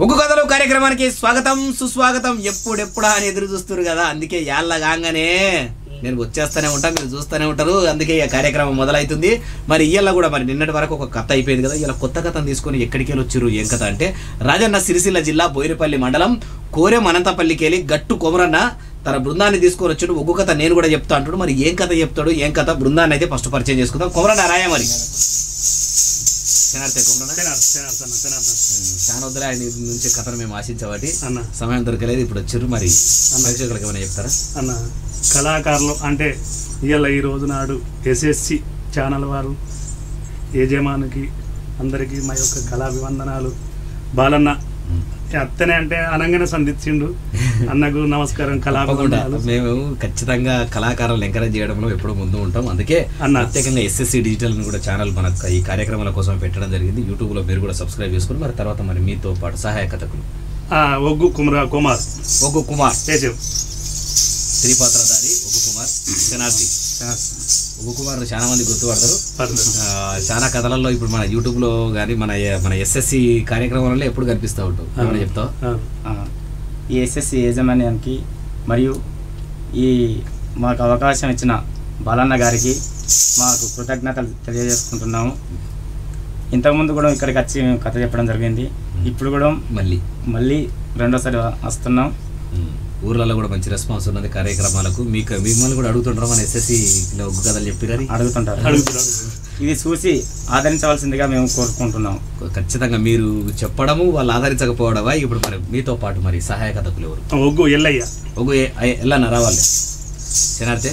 ఒగ్గు కథలు కార్యక్రమానికి స్వాగతం సుస్వాగతం ఎప్పుడెప్పుడా అని ఎదురు చూస్తారు కదా అందుకే యాళ్ళ కాగానే నేను వచ్చేస్తూనే ఉంటా మీరు చూస్తూనే ఉంటారు అందుకే ఈ కార్యక్రమం మొదలవుతుంది మరి ఇయ్యాల కూడా మరి నిన్నటి వరకు ఒక కథ అయిపోయింది కదా ఇలా కొత్త కథను తీసుకొని ఎక్కడికి వెళ్ళి వచ్చారు ఏం కథ అంటే రాజన్న సిరిసిల్ల జిల్లా బోయినపల్లి మండలం కోరెం అనంతపల్లికి వెళ్ళి గట్టు కొమరన్న తన బృందాన్ని తీసుకొని వచ్చాడు ఒగ్గు కథ నేను కూడా చెప్తా అంటాడు మరి ఏం కథ చెప్తాడు ఏం కథ బృందాన్ని అయితే ఫస్ట్ పరిచయం చేసుకుందాం కొమరన్న రాయ మరి శనార్థే కొమరన్న తినాలి తినాలి అన్న తినాలి చాలా వద్దులే ఆయన నుంచి కథను మేము ఆశించబట్టి అన్న సమయం దొరకలేదు ఇప్పుడు వచ్చారు మరి ప్రేక్షకులకు ఏమైనా చెప్తారా అన్న కళాకారులు అంటే ఇవాళ ఈ రోజు నాడు ఎస్ఎస్సి ఛానల్ వారు యజమానికి అందరికీ మా యొక్క కళాభివందనాలు బాలన్న అత్తనే అంటే అనంగానే సంధించిండు అన్నకు నమస్కారం తప్పకుండా కళాభివందనాలు మేము ఖచ్చితంగా కళాకారులను ఎంకరేజ్ చేయడంలో ఎప్పుడు ముందు ఉంటాం అందుకే అన్న. ప్రత్యేకంగా ఎస్ఎస్సి డిజిటల్ కూడా ఛానల్ మనకు ఈ కార్యక్రమాల కోసం పెట్టడం జరిగింది యూట్యూబ్ లో మీరు కూడా సబ్స్క్రైబ్ చేసుకుని మరి తర్వాత మరి మీతో పాటు సహాయ కథకులు ఆ, ఒగ్గు కుమర కుమార్ ఒగ్గు కుమార్ ఏజం త్రిపాత్రధారి ఒగ్గు కుమార్ శనార్థి ఒగ్గు కుమార్ చాలా మంది గుర్తుపడతారు పర్లేదు. ఆ, చాలా కథలలో ఇప్పుడు మన యూట్యూబ్ లో కానీ మన మన ఎస్ఎస్సి కార్యక్రమాలలో ఎప్పుడు కనిపిస్తూ ఉంటావు ఏమైనా చెప్తావు ఆ, ఆ, ఈ ఎస్ఎస్సి యాజమాన్యానికి మరియు ఈ మాకు అవకాశం ఇచ్చిన బాలన్న గారికి మాకు కృతజ్ఞతలు తెలియజేసుకుంటున్నాము ఇంతకుముందు కూడా ఇక్కడికి వచ్చి మేము కథ చెప్పడం జరిగింది ఇప్పుడు కూడా మళ్ళీ మళ్ళీ రెండోసారి వస్తున్నాం ఉమ్. ఊర్లలో కూడా మంచి రెస్పాన్స్ ఉన్నది కార్యక్రమాలకు మీకు మిమ్మల్ని కూడా అడుగుతుంటారు మన ఎస్ఎస్సి ఒగ్గు కథలు చెప్పిరని అడుగుతుంటారు అడుగుతున్నాడు ఇది చూసి ఆదరించవలసిందిగా మేము కోరుకుంటున్నాము ఖచ్చితంగా మీరు చెప్పడము వాళ్ళు ఆదరించకపోవడమా ఇప్పుడు మరి మీతో పాటు మరి సహాయ కథకులు ఎవరు ఒగ్గు ఎల్లయ్య ఒగ్గు ఎలా రావాలి శనార్థే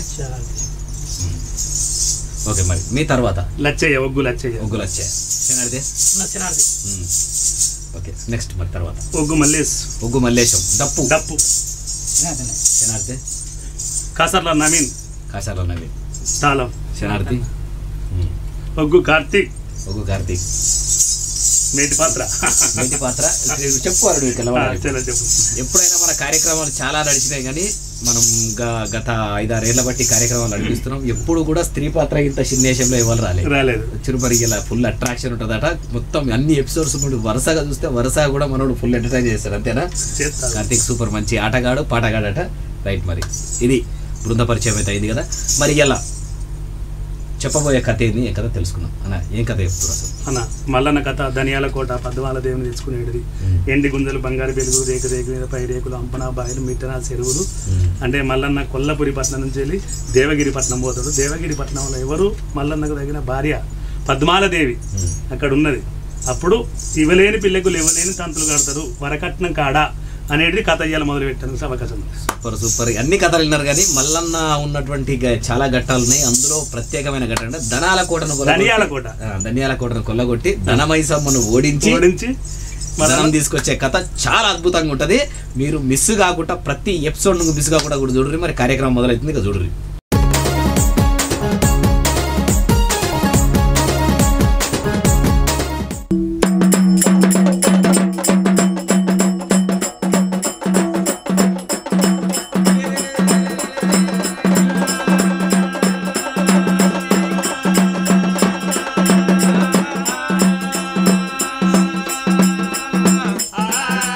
ఓకే మరి మీ తర్వాత లచ్చయ్య ఒగ్గు లచ్చయ్య ఒగ్గులు వచ్చాయి శనార్థే ఉమ్. ఓకే నెక్స్ట్ మరి తర్వాత ఒగ్గు మల్లేష్ ఒగ్గు మల్లేశం డప్పు డప్పు శనార్థే కాసర్ల నవీన్ కాశాల నవి తాళం శనార్థి ఉమ్. ఒగ్గు కార్తీక్ ఒగ్గు కార్తీక్ మేటి పాత్ర మేటి పాత్ర చెప్పుకోవాలి ఆ, చలో చెప్పు ఎప్పుడైనా మన కార్యక్రమాలు చాలా నడిచినాయి కానీ మనం గ- గత ఐదారేళ్ల బట్టి కార్యక్రమాలు నడిపిస్తున్నాం ఎప్పుడు కూడా స్త్రీ పాత్ర ఇంత చిన్నేషంలో ఇవ్వాలి రాలేదు రాలేదు చిరుపరి ఇలా ఫుల్ అట్రాక్షన్ ఉంటుందట మొత్తం అన్ని ఎపిసోడ్స్ ఇప్పుడు వరుసగా చూస్తే వరుసగా కూడా మనోడు ఫుల్ ఎంటర్టైన్ చేస్తాడు అంతేనా చేస్తారు కార్తీక్ సూపర్ మంచి ఆటగాడు పాటగాడట రైట్ మరి ఇది బృంద పరిచయం అయితే అయింది కదా మరి ఇలా చెప్పబోయే కథ ఏంది ఏ కథ తెలుసుకుందాం అన్న ఏం కథ చెప్తున్నారు అసలు అన్న మల్లన్న కథ ధనియాల కోట పద్మాల దేవుని తెచ్చుకునేది ఎండి గుంజలు బంగారు వెలుగు రేకు రేకు మీద పై రేకులు అంపన బాయిలు మిట్టన చెరువులు అంటే మల్లన్న కొల్లపురి పట్నం నుంచి వెళ్ళి దేవగిరి పట్నం పోతాడు దేవగిరి పట్నంలో ఎవరు మల్లన్నకు తగిన భార్య పద్మాలదేవి అక్కడ ఉన్నది అప్పుడు ఇవ్వలేని పిల్లకులు ఇవ్వలేని తంతులు కడతారు వరకట్నం కాడ అనేది కథ ఇయ్యాలి మొదలు పెట్టాను అవకాశం ఉంది. సూపర్ సూపర్ అన్ని కథలు విన్నారు కానీ మల్లన్న ఉన్నటువంటి గ- చాలా ఘట్టాలు ఉన్నాయి అందులో ప్రత్యేకమైన ఘట్టం అంటే ధనాల కోటను కొల్లగొట్టి- ధనియాల కోట ఆ, ధనియాల కోటను కొల్లగొట్టి ధనమైసమ్మను ఓడించి ఓడించి ధనం తీసుకొచ్చే కథ చాలా అద్భుతంగా ఉంటది మీరు మిస్ కాకుండా ప్రతి ఎపిసోడ్ మిస్ కాకుండా కూడా చూడరు మరి కార్యక్రమం మొదలవుతుంది ఇక చూడరు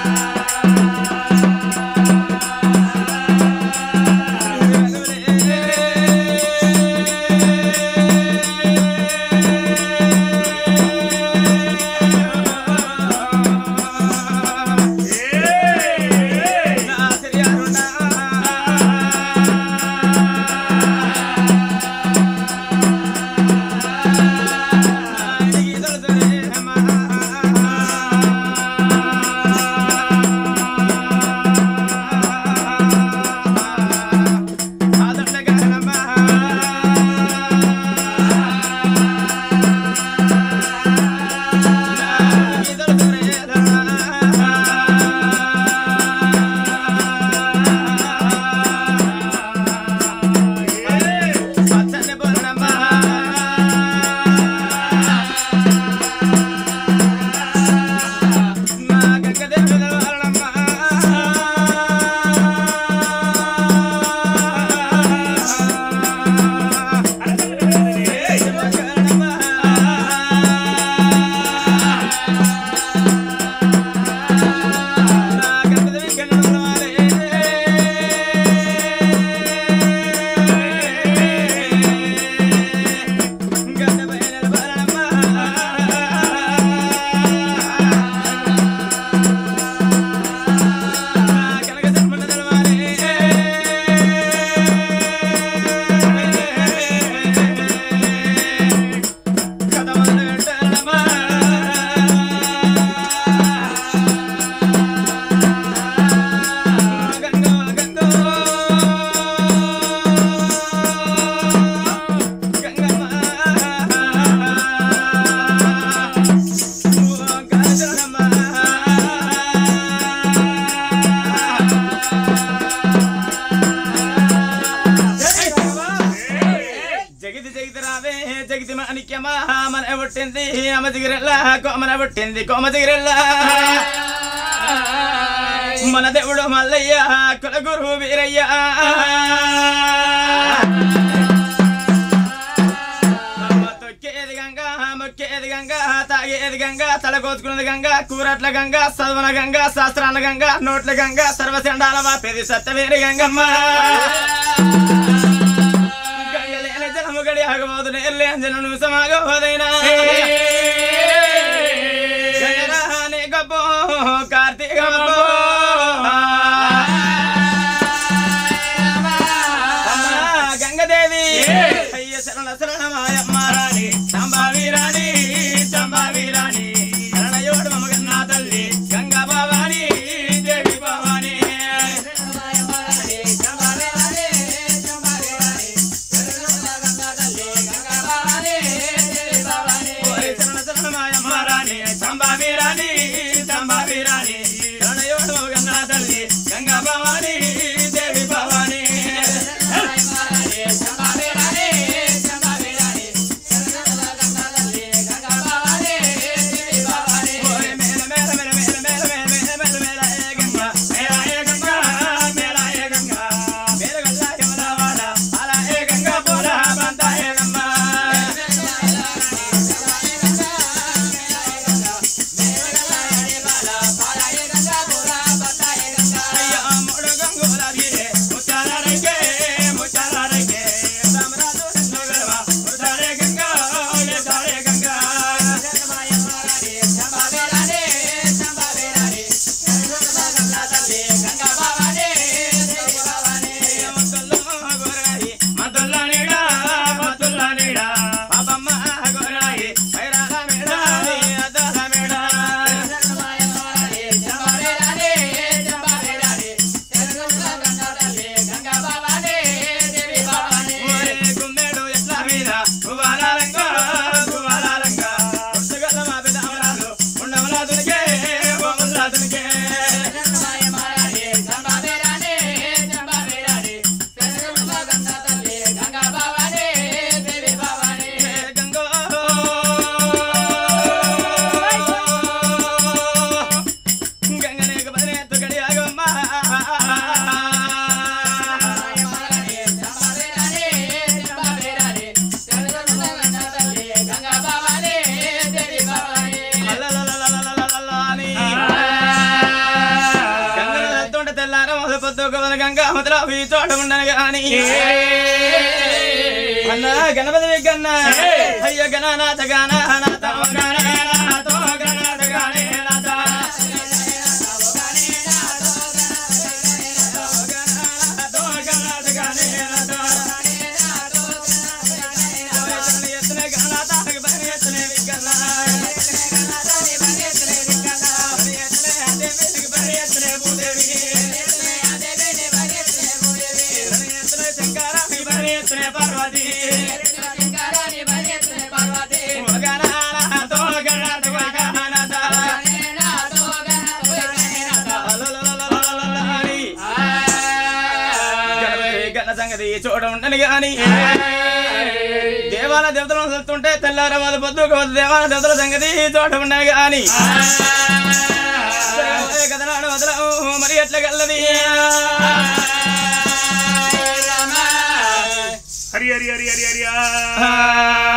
ఆ జగతి మాణిక్యమా మన పుట్టింది అమ్మ జిగిరెల్ల కోమన పుట్టింది కోమ జిగిరెల్ల మన దేవుడు మల్లయ్య కులగురు వీరయ్య తొక్కేది గంగా మొక్కేది గంగా తాగేది గంగా తల కోసుకున్నది గంగా కూరట్ల గంగా చదువున గంగా శాస్త్రాల గంగా నోట్ల గంగా సర్వచండాల వాపేది సత్యవేరి గంగమ్మ గంగలేని జలము గడి ఆగబోదు నేర్లేని జలం నిమిషమాగబోదైనా గంగరానే గబ్బో కార్తీక గబ్బో అమ్మా గంగదేవి అయ్య శరణ శరణమాయమ్మ రాణి సంభావి రాణి సంభావి రాణి శరణయోడు మమగన్న తల్లి గంగా భవాని దేవి భవాని ఓరి శరణ శరణమాయమ్మ రాణి సంభావి రాణి సంభావి రాణి శరణయోడు మమగన్న తల్లి గంగా భవాని దేవి భవాని ఓరి మేల మేల మేల మేల మేల మేల మేల మేల మేల ఏ గంగా మేల ఏ గంగా మేల ఏ గంగా మేల గల్లా యమలవాడ అల ఏ గంగా పోల బంత ఏ గమ్మ అయ్యా మూడు గంగుల గిరే ముత్యాల రంగే ముత్యాల రంగే రామరాజు రంగు గలవ ముత్యాలే గంగా ముత్యాలే గంగా మతుల్లో గోరాయి మతుల్ల నీడా మతుల్ల నీడా పాపమ్మ గోరాయి వైరాల మేడా అదల మేడా ఓరే గుమ్మేడు ఎట్ల మీద గువాలాలంగా గువాలాలంగా పుస్తకాల మా పిదామరాలు ఉండవలా దునికే బొమ్మలా దునికే గంగో గంగనేక బదనే తుగడి ఆగమ్మ అల్లలలలలలలలని. గంగను వెళ్తుంటే తెల్లార మొదలు పొద్దు గవన గంగ మొదలు ఈ చోట ఉండను గాని అన్న గణపతి విగ్గన్న అయ్య గణనాథ గణనాథ ఓ గణనాథ ఓ గణనాథ గణనాథ. ఓ గణనాథ ఓ గణనాథ గణనాథ. ఓ ఎత్తనే ఎత్తనే గణనాథ బని ఎత్తనే విగ్గన్న. బని ఎత్తనే అదే వెలుగు బని ఎత్తనే భూదేవి. బని ఎత్తనే శంకరామి బని ఎత్తనే పార్వతి ఓ గణనాథ ఓ గణనాథ ఓ గణనాథ. అలలలలలలలని. గణపతి గణ సంగతి చూడ ఉండని గాని దేవాల దేవతలను చూస్తుంటే తెల్లార వాళ్ళు పొద్దు దేవాల దేవతల సంగతి చూడ ఉండని గాని కదనాడు వదలవు మరి ఎట్ల గల్లది హరి హరి హరి హరి హరి ఆ.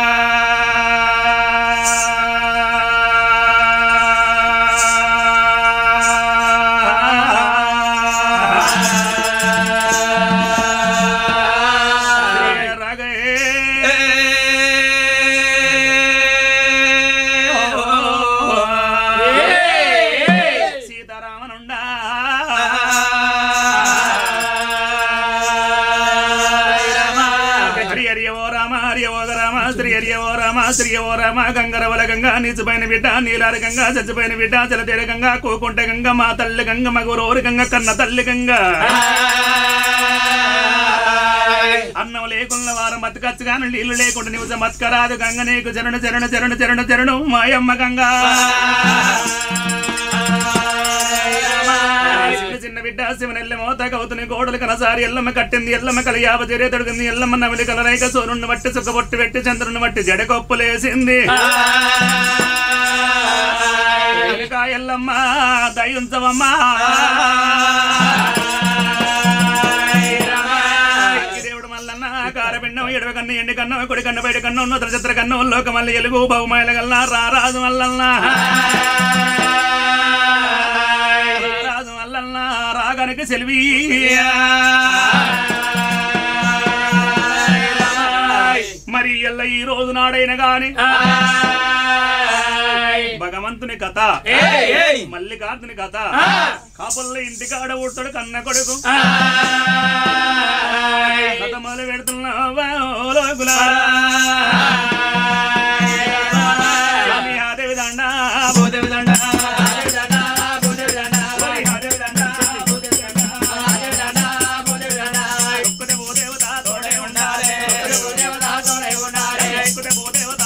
శ్రీ రాఘవే. సీతారామనుండా హరి హరి ఓ రామ హరి ఓ రామ శ్రీ హరి ఓ రామ శ్రీ ఓ రామ గంగరవల గంగా నీచుపైన బిడ్డ నీలారి గంగా చచ్చిపోయిన బిడ్డ జలతేర గంగా కోకుంట గంగ మా తల్లి గంగ మగురోరి గంగ కన్న తల్లి గంగ అన్నం లేకున్న వారం బతకచ్చు కానీ నీళ్లు లేకుండా నివసం బతకరాదు గంగ నీకు చరణ చరణ చరణ చరణ చరణు మాయమ్మ గంగా శివుడి చిన్న బిడ్డ శివనెల్ల మోత కవుతుని గోడలు కనసారి ఎల్లమ్మ కట్టింది ఎల్లమ్మ కలియాప చర్య తొడిగింది ఎల్లమ్మ నవిలి కలరైక సూర్యుని బట్టి సుఖబొట్టు పెట్టి చంద్రుని బట్టి జడకొప్పులేసింది వెనుక ఎల్లమ్మ దయుంచవమ్మా దేవుడు మల్లన్న కారపిండం ఎడవ కన్ను ఎండి కన్ను కుడి కన్ను బయట కన్ను నూతన చిత్ర కన్ను లోక మల్లి ఎలుగు బహుమాయల గల్లా రారాజు మల్లన్న రారాజు మల్లన్న రాగనికి సెల్వి మరి ఎల్ల ఈ రోజు నాడైన గాని భగవంతుని కథ మల్లికార్జుని కథ కాపుల్ల ఇంటికాడ ఊడతాడు కన్న కొడుకు కథ మొదలు పెడుతున్నావా ఓ లోకులారా. స్వామి ఆదేవి దండ, భూదేవి దండ. స్వామి ఆదేవి దండ, ఒక్కటే భూదేవత తోడే ఉండాలి. ఒక్కటే భూదేవత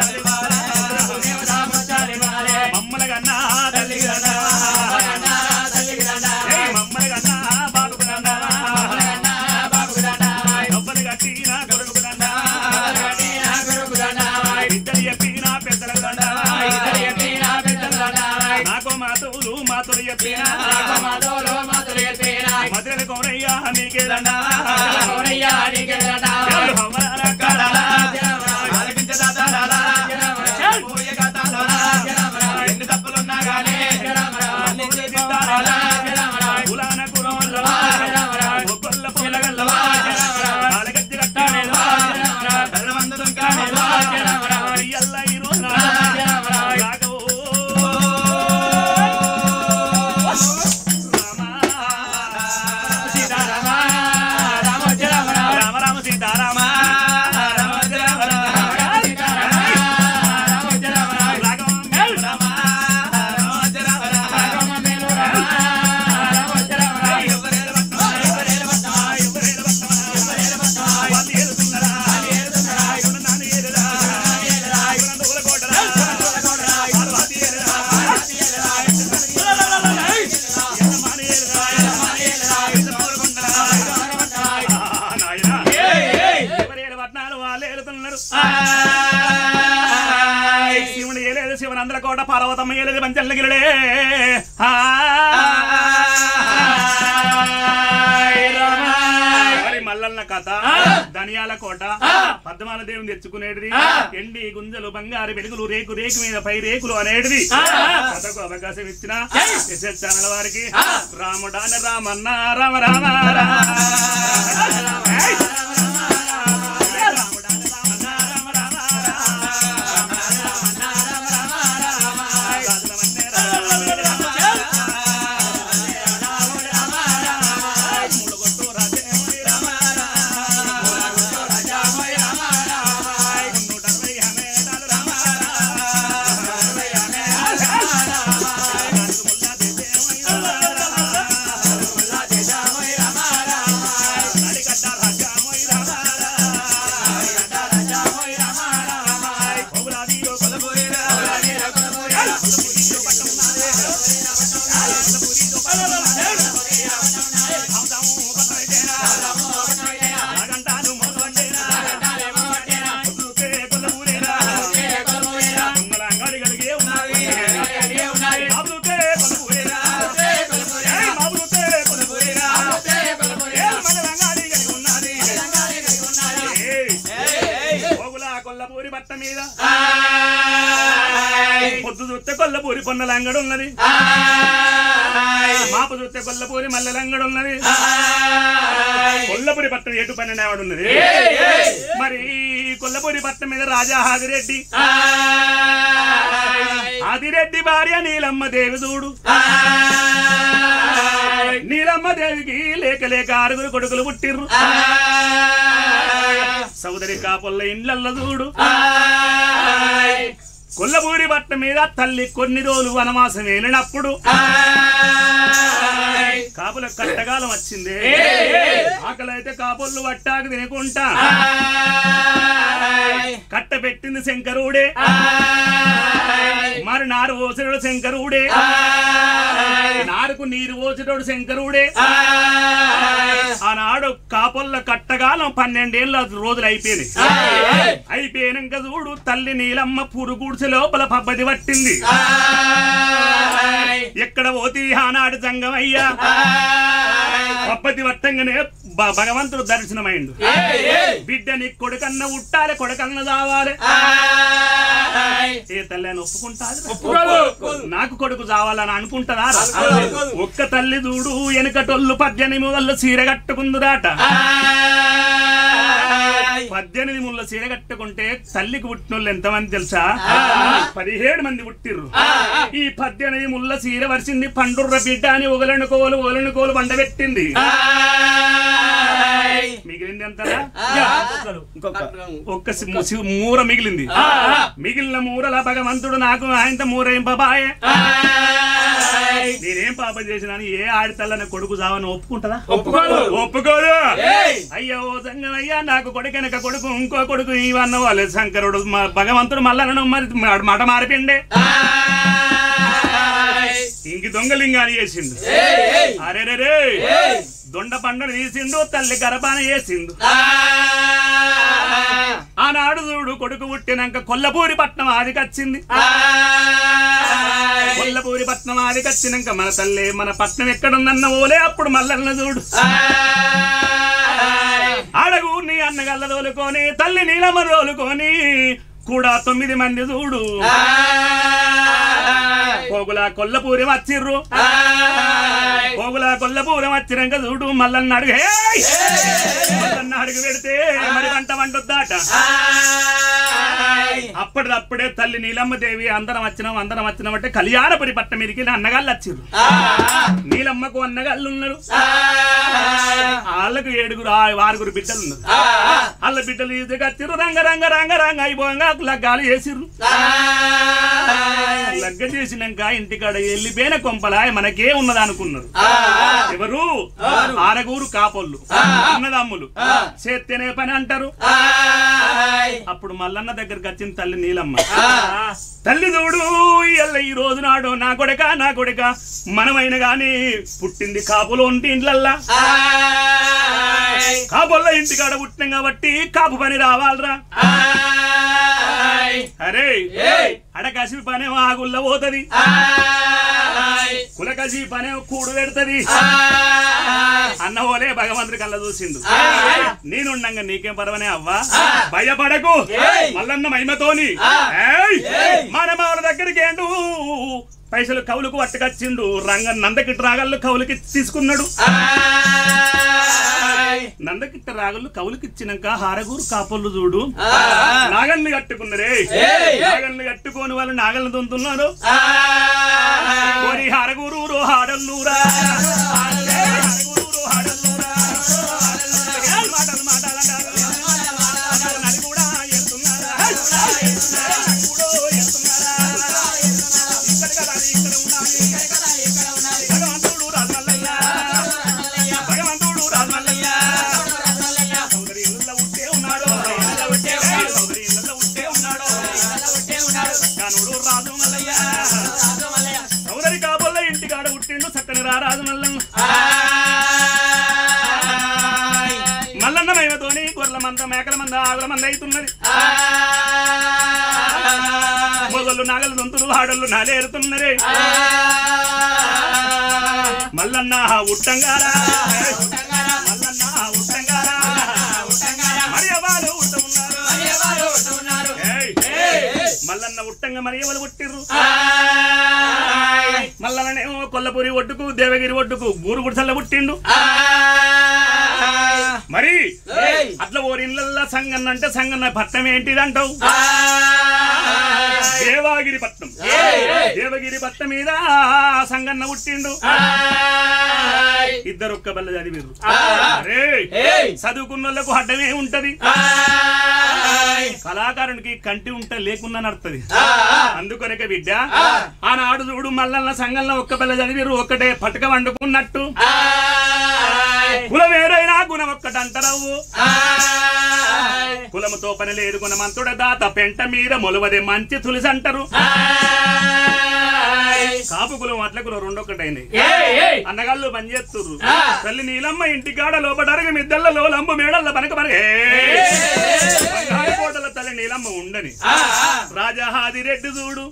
మమ్మల కన్నా తల్లి కన్నా ఏయ్ మమ్మల కన్నా బాబు కన్నా డబ్బలు కట్టిన కొడుకు కన్నా ఇద్దరు చెప్పిన పెద్దల కన్నా నాకు మాతులు మాతులు చెప్పిన మధుర కోరయ్యా నీకే దండా ఎవరు హమ్మల కడాలా? ఆలకించదాదాలా? పోయే కథలోనా? ఎన్ని తప్పులున్నా గానీ అన్ని తిట్టాలా? కులాన కులంలోవా? ఒక్కొల్ల పూలగల్లవా? ఆలగచ్చి కట్టానేవా? బెల్లమందులం కానేవా? ఇయ్యల్ల ఈ రోజున రాఘవో. రామా. రామ రామ సీతారామ రామ రామ పట్నాలు వాళ్ళు ఏలుతున్నారు శివుడు ఏలేదు శివనందల కోట పార్వతమ్మ ఏలేదు పంచల్లగిరుడే మరి మల్లన్న కథ ధనియాల కోట పద్మాల దేవుని తెచ్చుకునేటిది ఎండి గుంజలు బంగారు వెలుగులు రేకు రేకు మీద పై రేకులు అనేటిది కథకు అవకాశం ఇచ్చిన ఎస్ఎస్ ఛానల్ వారికి రాముడాన రామన్న రామ రామ రామ ఏయ్! రాముడాన రామన్న రామ రామ కొల్లపూరి బట్ట మీద పొద్దు చూస్తే కొల్లపూరి పొన్నల అంగడి ఉన్నది మాపు చూస్తే కొల్లపూరి మల్లెల అంగడి ఉన్నది కొల్లపూరి పట్టణం ఎటు పన్నెండు ఆవిడ ఉన్నది మరి కొల్లపూరి పట్టణం మీద రాజా హాదిరెడ్డి ఆదిరెడ్డి భార్య నీలమ్మ దేవి చూడు నీలమ్మ దేవికి లేక లేక ఆరుగురు కొడుకులు పుట్టిర్రు సోదరి కాపుల్ల ఇండ్లల్ల చూడు కొల్లపూరి బట్ట మీద తల్లి కొన్ని రోజులు వనవాసం వెళ్ళినప్పుడు కాపుల కట్టకాలం వచ్చింది ఆకలైతే కాపుళ్ళు వట్టాకు తినకుంటా కట్ట పెట్టింది శంకరుడే మరి నారు ఓసినోడు శంకరుడే నారుకు నీరు ఓసినోడు శంకరుడే ఆనాడు కాపొల్ల కట్టగాలం పన్నెండేళ్ళ రోజులు అయిపోయినాయి అయిపోయినాక చూడు తల్లి నీలమ్మ పురుగుడిసె లోపల పబ్బది పట్టింది ఎక్కడ పోతి ఆనాడు సంగమయ్యా పబ్బది పట్టంగానే భ- భగవంతుడు దర్శనమైండు బిడ్డ నీ కొడుకన్న ఉట్టాలి కొడుకన్న చావాలి ఏ తల్లి అని ఒప్పుకుంటాది నాకు కొడుకు చావాలని అనుకుంటుందా ఒక్క తల్లి చూడు వెనకటోళ్ళు పద్దెనిమిది వాళ్ళు చీర కట్టుకుందురాట పద్దెనిమిది ముళ్ళ చీర కట్టుకుంటే తల్లికి పుట్టినోళ్ళు ఎంతమంది తెలుసా పదిహేడు మంది పుట్టిర్రు ఈ పద్దెనిమిది ముళ్ళ చీర వరిసింది పండుర్ర బిడ్డ అని ఒగలను కోలు ఒగలను కోలు బండబెట్టింది మిగిలింది ఎంతరా ఇంకొక ఒక్క సి- ము- సి- మూర మిగిలింది మిగిలిన మూరల భగవంతుడు నాకు ఆయనతో మూరేం బాబాయ్ నేనేం పాపం చేసినాను ఏ ఆడితల్లని కొడుకు చావని ఒప్పుకుంటదా ఒప్పుకోదు. ఒప్పుకోదు ఏయ్! అయ్యో సంగమయ్యా నాకు కొడుకెనక కొడుకు ఇంకో కొడుకు ఇవన్న వాళ్ళు శంకరుడు మా- భగవంతుడు మళ్ళా మరి మ- మాట మారిపిండే ఇంకి దొంగలింగాని చేసిండు అరే రే దొండ పండును తీసిండు తల్లి గర్భాన వేసిండు ఆనాడు చూడు కొడుకు పుట్టినాక కొల్లపూరి పట్నం ఆదికొచ్చింది కొల్లపూరి పట్నం ఆదికొచ్చినాక మన తల్లి మన పట్నం ఎక్కడుందన్న ఓలే అప్పుడు మల్లన్న చూడు ఆడగు నీ అన్నగల్ల తోలుకొని తల్లి నీలమ్మ తోలుకొని కూడా తొమ్మిది మంది చూడు పోగుల కొల్లపూరి వచ్చిర్రు పోగుల కొల్లపూరం వచ్చినాక చూడు మల్లన్న అడుగు "ఏయ్!" మల్లన్న అడుగు పెడితే మరి వంట వంటొద్దాట అప్పటిదప్పుడే తల్లి నీలమ్మ దేవి అందరం వచ్చినాం అందరం వచ్చినాం అంటే కళ్యాణపురి పట్ట మీదకి అన్నగాళ్ళు వచ్చిర్రు నీలమ్మకు అన్నగాళ్ళు ఉన్నారు వాళ్ళకు ఏడుగురు ఆ- ఆరుగురు బిడ్డలు ఉన్నారు వాళ్ళ బిడ్డలు ఈజీగా వచ్చిర్రు రంగ రంగ రంగ రంగ అయిపోగా లగ్గాలు చేసిర్రు లగ్గ చేసినాక ఇంటికాడ వెళ్ళిపోయిన కొంపలా మనకే ఉన్నది అనుకున్నారు ఎవరు ఆరగూరు కాపొల్లు అన్నదమ్ములు చేత్తేనే పని అంటారు అప్పుడు మల్లన్న దగ్గరికి వచ్చిన తల్లి నీలమ్మ తల్లి చూడు ఇయ్యల్ల ఈ రోజు నాడు నా కొడక నా కొడక మనమైన గాని పుట్టింది కాపులో ఉంటే ఇంట్లల్లా కాపుల్లో ఇంటికాడ పుట్టినాం కాబట్టి కాపు పని రావాలరా అరే అడకసి పనేమో ఆగుల్ల పోతది కులకసి పనేమో కూడు పెడతది అన్న ఓలే భగవంతుడి కళ్ళ చూసిండు నేనుండంగా నీకేం పర్వనే అవ్వా భయపడకు మల్లన్న మహిమతోని ఏయ్! మన మామల దగ్గరికి ఏండు పైసలు కవులకు పట్టుకొచ్చిండు రంగ నందకిట్ట రాగళ్ళు కవులకి తీసుకున్నాడు నందకిట్ట రాగళ్ళు కవులకి ఇచ్చినాక హారగూరు కాపళ్ళు చూడు నాగల్ని కట్టుకున్నరే నాగల్ని కట్టుకొని వాళ్ళు నాగల్ని దొంతున్నారు కోరి హారగూరు హాడల్లూరా హారగూరు హాడల్లూరా ఏయ్ మాటలు మాటలంటారు నది కూడా ఎత్తున్నారా నది కూడా ఎత్తున్నారా ఇక్కడ కదా ఇక్కడ ఉండాలి భగవంతుడు రాజమల్లయ్య భగవంతుడు రాజమల్లయ్య సౌదరి ఇళ్ళల్లో ఉంటే ఉన్నాడు సౌదరి ఇళ్ళల్లో ఉంటే ఉన్నాడు సక్కానుడు రాజు మల్లయ్య సౌదరి కాబోల్ల ఇంటికాడ పుట్టిండు చక్కని రా రాజు మల్లన్న మల్లన్న మహిమతోని గొర్రెల మంద మేకల మంద ఆవుల మంద అవుతున్నది మొగళ్ళు నాగలు దొంతులు ఆడళ్ళు నాలేరుతున్నరే మల్లన్న ఉట్టంగారా మల్లన్న ఉట్టంగారా మరి ఎవరు ఉట్ట ఉన్నారు ఏయ్! మల్లన్న ఉట్టంగా మరి ఎవరు పుట్టిర్రు మల్లన్ననేమో కొల్లపూరి ఒడ్డుకు దేవగిరి ఒడ్డుకు ఊరు గుడిసెల్ల పుట్టిండు మరి అట్లా ఓరిళ్ళల్లా సంగన్న అంటే సంగన్న పట్నం ఏంటిది అంటావు దేవాగిరి పట్నం దేవగిరి పట్నం మీద సంగన్న పుట్టిండు ఇద్దరు ఒక్క బల్ల చదివిర్రు అరే చదువుకున్న వాళ్ళకు అడ్డమే ఉంటది కళాకారునికి కంటి ఉంటే లేకున్నా నడుతుంది అందుకొనక బిడ్డ ఆనాడు చూడు మల్లన్న సంఘంలో ఒక్క పిల్ల చదివిరు ఒక్కటే పటక వండుకున్నట్టు కులం వేరైనా గుణం ఒక్కటంటారవు కులముతో పని లేదు గుణమంతుడ దాత పెంట మీద మొలవదే మంచి తులసి అంటారు కాపు కులం అట్ల కులం రెండొక్కటైంది అన్నగాళ్ళు పనిచేస్తుర్రు తల్లి నీలమ్మ ఇంటి కాడ లోపడరగ మిద్దళ్ళలో లంబు మేడల్ల పనక పనక కోటల తల్లి నీలమ్మ ఉండని రాజా హాదిరెడ్డి చూడు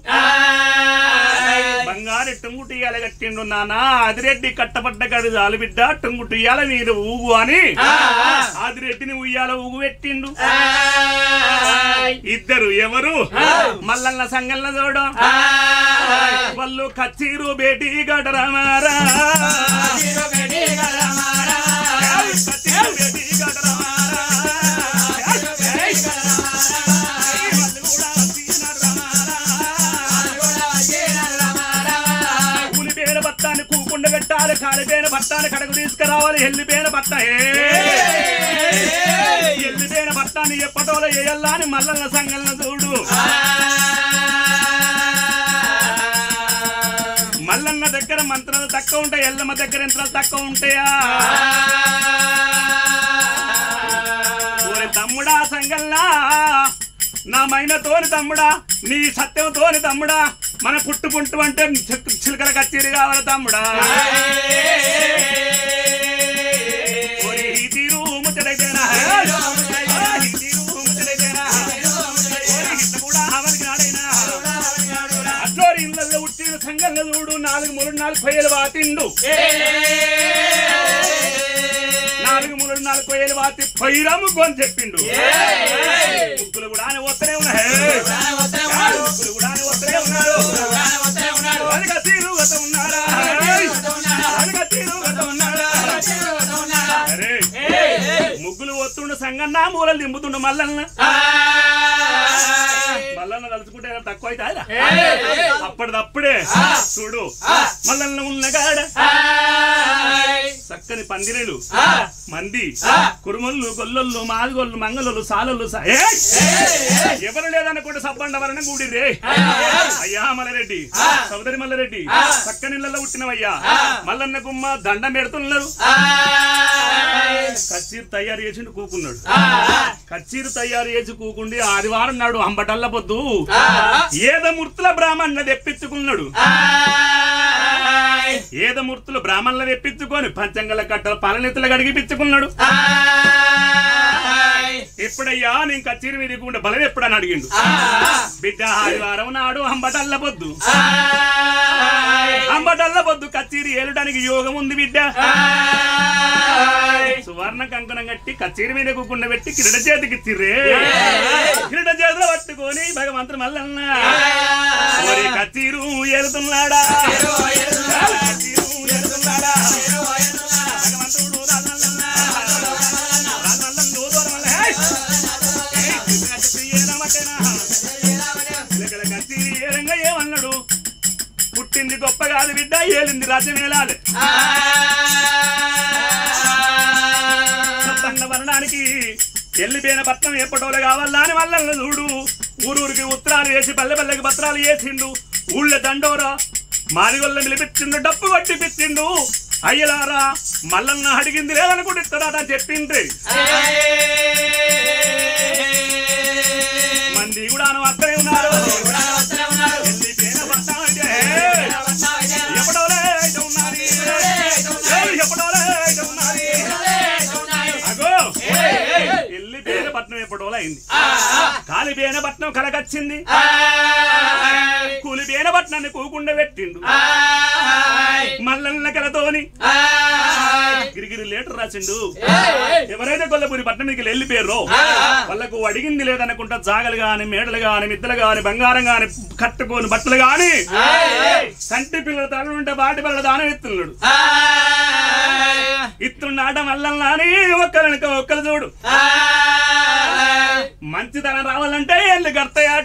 బంగారు టుంగుటియాల కట్టిండు నానా ఆదిరెడ్డి కట్టపడ్డ గడి చాలు బిడ్డ టుంగుటియాల మీరు ఊగు అని ఆదిరెడ్డిని ఉయ్యాల ఊగు పెట్టిండు ఇద్దరు ఎవరు మల్లన్న సంగల్ల చూడు వాళ్ళు కచ్చీరు బేటీ గడరమారా కచ్చీరు బేటీ గడరమారా వాళ్ళు కూడా సీనరమారా. కూలిపోయిన బత్తాన్ని కూకుండ పెట్టాలి కాలిపోయిన బత్తాన్ని కడకు తీసుకురావాలి ఎల్లిపోయిన బట్ట ఎల్లిపోయిన బట్టాన్ని ఎప్పటోలో వేయల్లా అని మల్లన్న సంగల్న చూడు మల్లన్న దగ్గర మంత్రాలు తక్కువ ఉంటాయి ఎల్లమ్మ దగ్గర యంత్రాలు తక్కువ ఉంటాయా ఓరి తమ్ముడా సంగల్లా నా మైనతోని తమ్ముడా నీ సత్యంతోని తమ్ముడా మన పుట్టుకుంటూ అంటే చిక్- చిలకల కచ్చేరి కావాలి తమ్ముడా ఓరి ఈ తీరు ముచ్చటైతేనా? ఈ తీరు ముచ్చటైతేనా? ఓరి ఇట్ల కూడా అవలికి నాడైనా? అట్లోరి ఇళ్ళల్లో ఉట్టిన సంగల్లో చూడు నాలుగు మూడు నాలుగు కొయ్యలు వాతిండు నాలుగు మూడు నాలుగు కొయ్యలు వాతి పొయ్యిరాము అని చెప్పిండు ముగ్గులు కూడా అని వస్తూనే ఉన్నాయి ముగ్గులు కూడా అని వస్తూనే ఉన్నారు వెనక తీరు గత ఉన్నారా వెనక తీరు గత ఉన్నారా అరే ముగ్గులు వస్తుండ సంగన్న మూలలు దింపుతుండ మల్లన్న మల్లన్న తలుచుకుంటే ఏమైనా తక్కువ అయితే అప్పటిదప్పుడే చూడు మల్లన్న ఉన్న కాడ చక్కని పందిరేలు మంది కురుమల్లు గొల్లొల్లు మాదిగొల్లు మంగళొల్లు సాలొల్లు సా- ఏయ్! ఎవరు లేదనుకుంటే సబ్బండ వరణ గూడిరే అయ్యా మల్లారెడ్డి సోదరి మల్లారెడ్డి చక్కనిళ్ళలో పుట్టినవయ్యా మల్లన్న గుమ్మ దండం పెడుతున్నారు కచ్చీరు తయారు చేసిండు కూకున్నాడు కచ్చీరు తయారు చేసి కూకుండి ఆదివారం నాడు అంబటల్ల పొద్దు ఏదమూర్తుల బ్రాహ్మణ తెప్పించుకున్నాడు ఏదమూర్తులు బ్రాహ్మణులు తెప్పించుకొని పంచంగల కట్టలు పలనెత్తులు గడిగిపించుకున్నాడు ఎప్పుడయ్యా నేను కచ్చీరి మీద దిగుంటే బలం ఎప్పుడని అడిగిండు బిడ్డ ఆదివారం నాడు అంబటల్ల పొద్దు అంబటల్ల పొద్దు కచ్చీరి ఏలడానికి యోగం ఉంది బిడ్డ సువర్ణ కంకణం కట్టి కచేరి మీద కూకుండా పెట్టి కిరీట చేతికి ఇచ్చిర్రే కిరీట చేతిలో పట్టుకొని భగవంతుడు మల్లన్న మరి కచ్చీరు ఏలుతున్నాడా కచ్చీరు ఏలుతున్నాడా భగవంతుడు రాజమల్లన్న. రాజమల్లన్న దూదోరమల్ల. ఏయ్! ఏయ్! కచ్చీరి ఏలమటేనా? ఇక్కడ కచ్చీరి ఏలంగా ఏమన్నాడు పుట్టింది గొప్ప కాదు బిడ్డ ఏలింది రాజ్యమేలాలి సంపన్న వర్ణానికి ఎల్లిపోయిన పట్నం ఎప్పటోలు కావాలా అని మల్లన్న చూడు ఊరూరికి ఉత్తరాలు వేసి పల్లె పల్లెకి పత్రాలు వేసిండు ఊళ్ళో దండోరా మాదిగొల్ల నిలిపించిండు డప్పు కొట్టి పెట్టిండు అయ్యలారా మల్లన్న అడిగింది లేదనుకుంటే ఇస్తాడట అని చెప్పిండ్రి మంది కూడా అక్కడే ఉన్నారు ఎల్లిపోయిన పట్నం అంటే ఎప్పటోలే అయితే ఉన్నది. ఏయ్, ఎప్పటోలే అయితే ఉన్నది. అగో ఎల్లిపోయిన పట్నం ఎప్పటోలే అయింది కాలిపోయిన పట్నం కలకచ్చింది కూలిపోయిన పట్నాన్ని కూకుండా పెట్టిండు మల్లన్న కలతోని గిరిగిరి లేటర్ రాసిండు ఎవరైతే కొల్లపూరి పట్నం మీకు వెళ్ళిపోయారో వాళ్ళకు అడిగింది లేదనుకుంటా జాగలు గాని మేడలు గాని మిద్దలు గాని బంగారం గాని కట్టుకోని బట్టలు గాని సంటి పిల్లల తల ఉంటే బాటి పిల్లల దానం ఎత్తున్నాడు ఇత్తున్నాడ మల్లన్న అని ఒక్కరిని ఒక్కరు చూడు మంచితనం రావాలంటే ఎల్లు గడతాయాట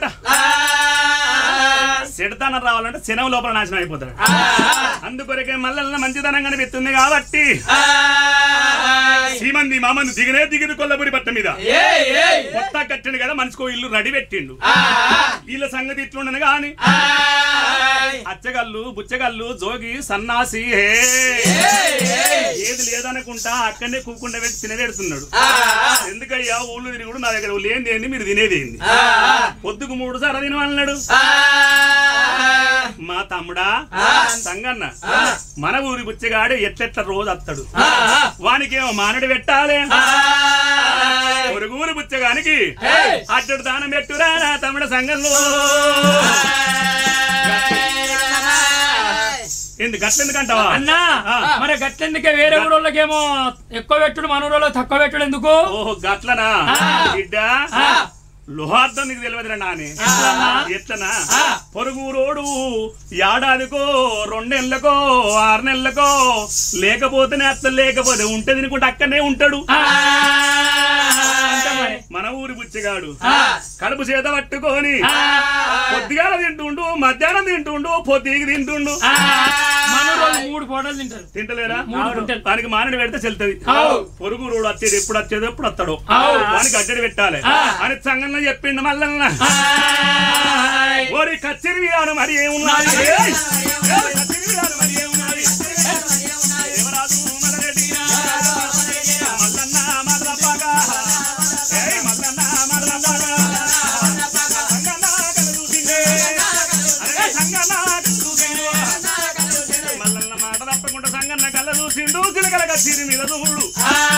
చెడుతనం రావాలంటే శనం లోపల నాశనం అయిపోతాడు అందుకొరకే మల్లన్న మంచితనం కనిపిస్తుంది కాబట్టి సీమంది మామంది దిగనే దిగిన కొల్లపురి పట్ట మీద కొత్త కట్టిండు కదా మనిషికో ఇల్లు రెడీ పెట్టిండు వీళ్ళ సంగతి ఇట్లుండను గాని అచ్చగల్లు బుచ్చగల్లు జోగి సన్నాసి హే ఏది లేదనుకుంటా అక్కడనే కూకుండా పెట్టి తినబెడుతున్నాడు ఎందుకయ్యా ఊళ్ళు తిరుగుడు నా దగ్గర లేనిది ఏంది మీరు తినేది ఏంది పొద్దుకు మూడు సార్లు తినమన్నాడు మా తమ్ముడా సంగన్న మన ఊరి బుచ్చగాడు ఎట్లెట్ల రోజు అత్తడు వానికేమో మానడు పెట్టాలి పొరుగురు బుచ్చగానికి అట్టడు దానం పెట్టురా నా తమ్ముడ సంఘంలో ఎందుకు గట్లెందుకంటావా అన్నా ఆ. మరి గట్లెందుకే వేరే ఊరోళ్ళకేమో ఎక్కువ పెట్టుడు మన ఊరోళ్ళో తక్కువ పెట్టుడు ఎందుకు ఓహో గట్లనా ఆ. బిడ్డ ఆ. లోహార్థం నీకు తెలియదురా నాని ఎట్లన్నా? ఎట్లనా ఆ. పొరుగురోడు ఏడాదికో రెండేళ్లకో ఆరు నెలలకో లేకపోతేనే అత్త లేకపోతే ఉంటే తినుకుంటే అక్కడనే ఉంటాడు ఆ, అంతే మరి. మన ఊరి బుచ్చగాడు ఆ. కడుపు చేత పట్టుకొని ఆ, పొద్దుగాల తింటుండు మధ్యాహ్నం తింటుండు పొద్దుకి తింటుండు ఆ, మన ఊరోళ్ళు మూడు పూటలు తింటారు తింటలేరా మూడు గుంటలు. దానికి మానడి పెడితే చెల్తది ఆవు. పొరుగు రోడ్ వచ్చేది ఎప్పుడు వచ్చేది ఎప్పుడు వస్తాడు ఆవు. వానికి అడ్డడి పెట్టాలి ఆ. అని సంగంలో చెప్పిండు మల్లన్న ఆయ్. ఓరి కచ్చిరి విధానం మరి ఏమున్నది ఉన్నది. ఏయ్! ఏయ్, కచ్చిరి విధానం మరి ఏమున్నది దేవరాజు మల్లరెడ్డి. మల్లన్న మల్లప్పగా. ఏయ్, మల్లన్న మల్లప్పగా. సంగన్న కలదూసిందే. అరే, సంగన్న కలదూసిందే. మల్లన్న మాట తప్పకుండా సంగన్న కళ్ళ చూసిండు చిలకల కచ్చిరి మీద చూడు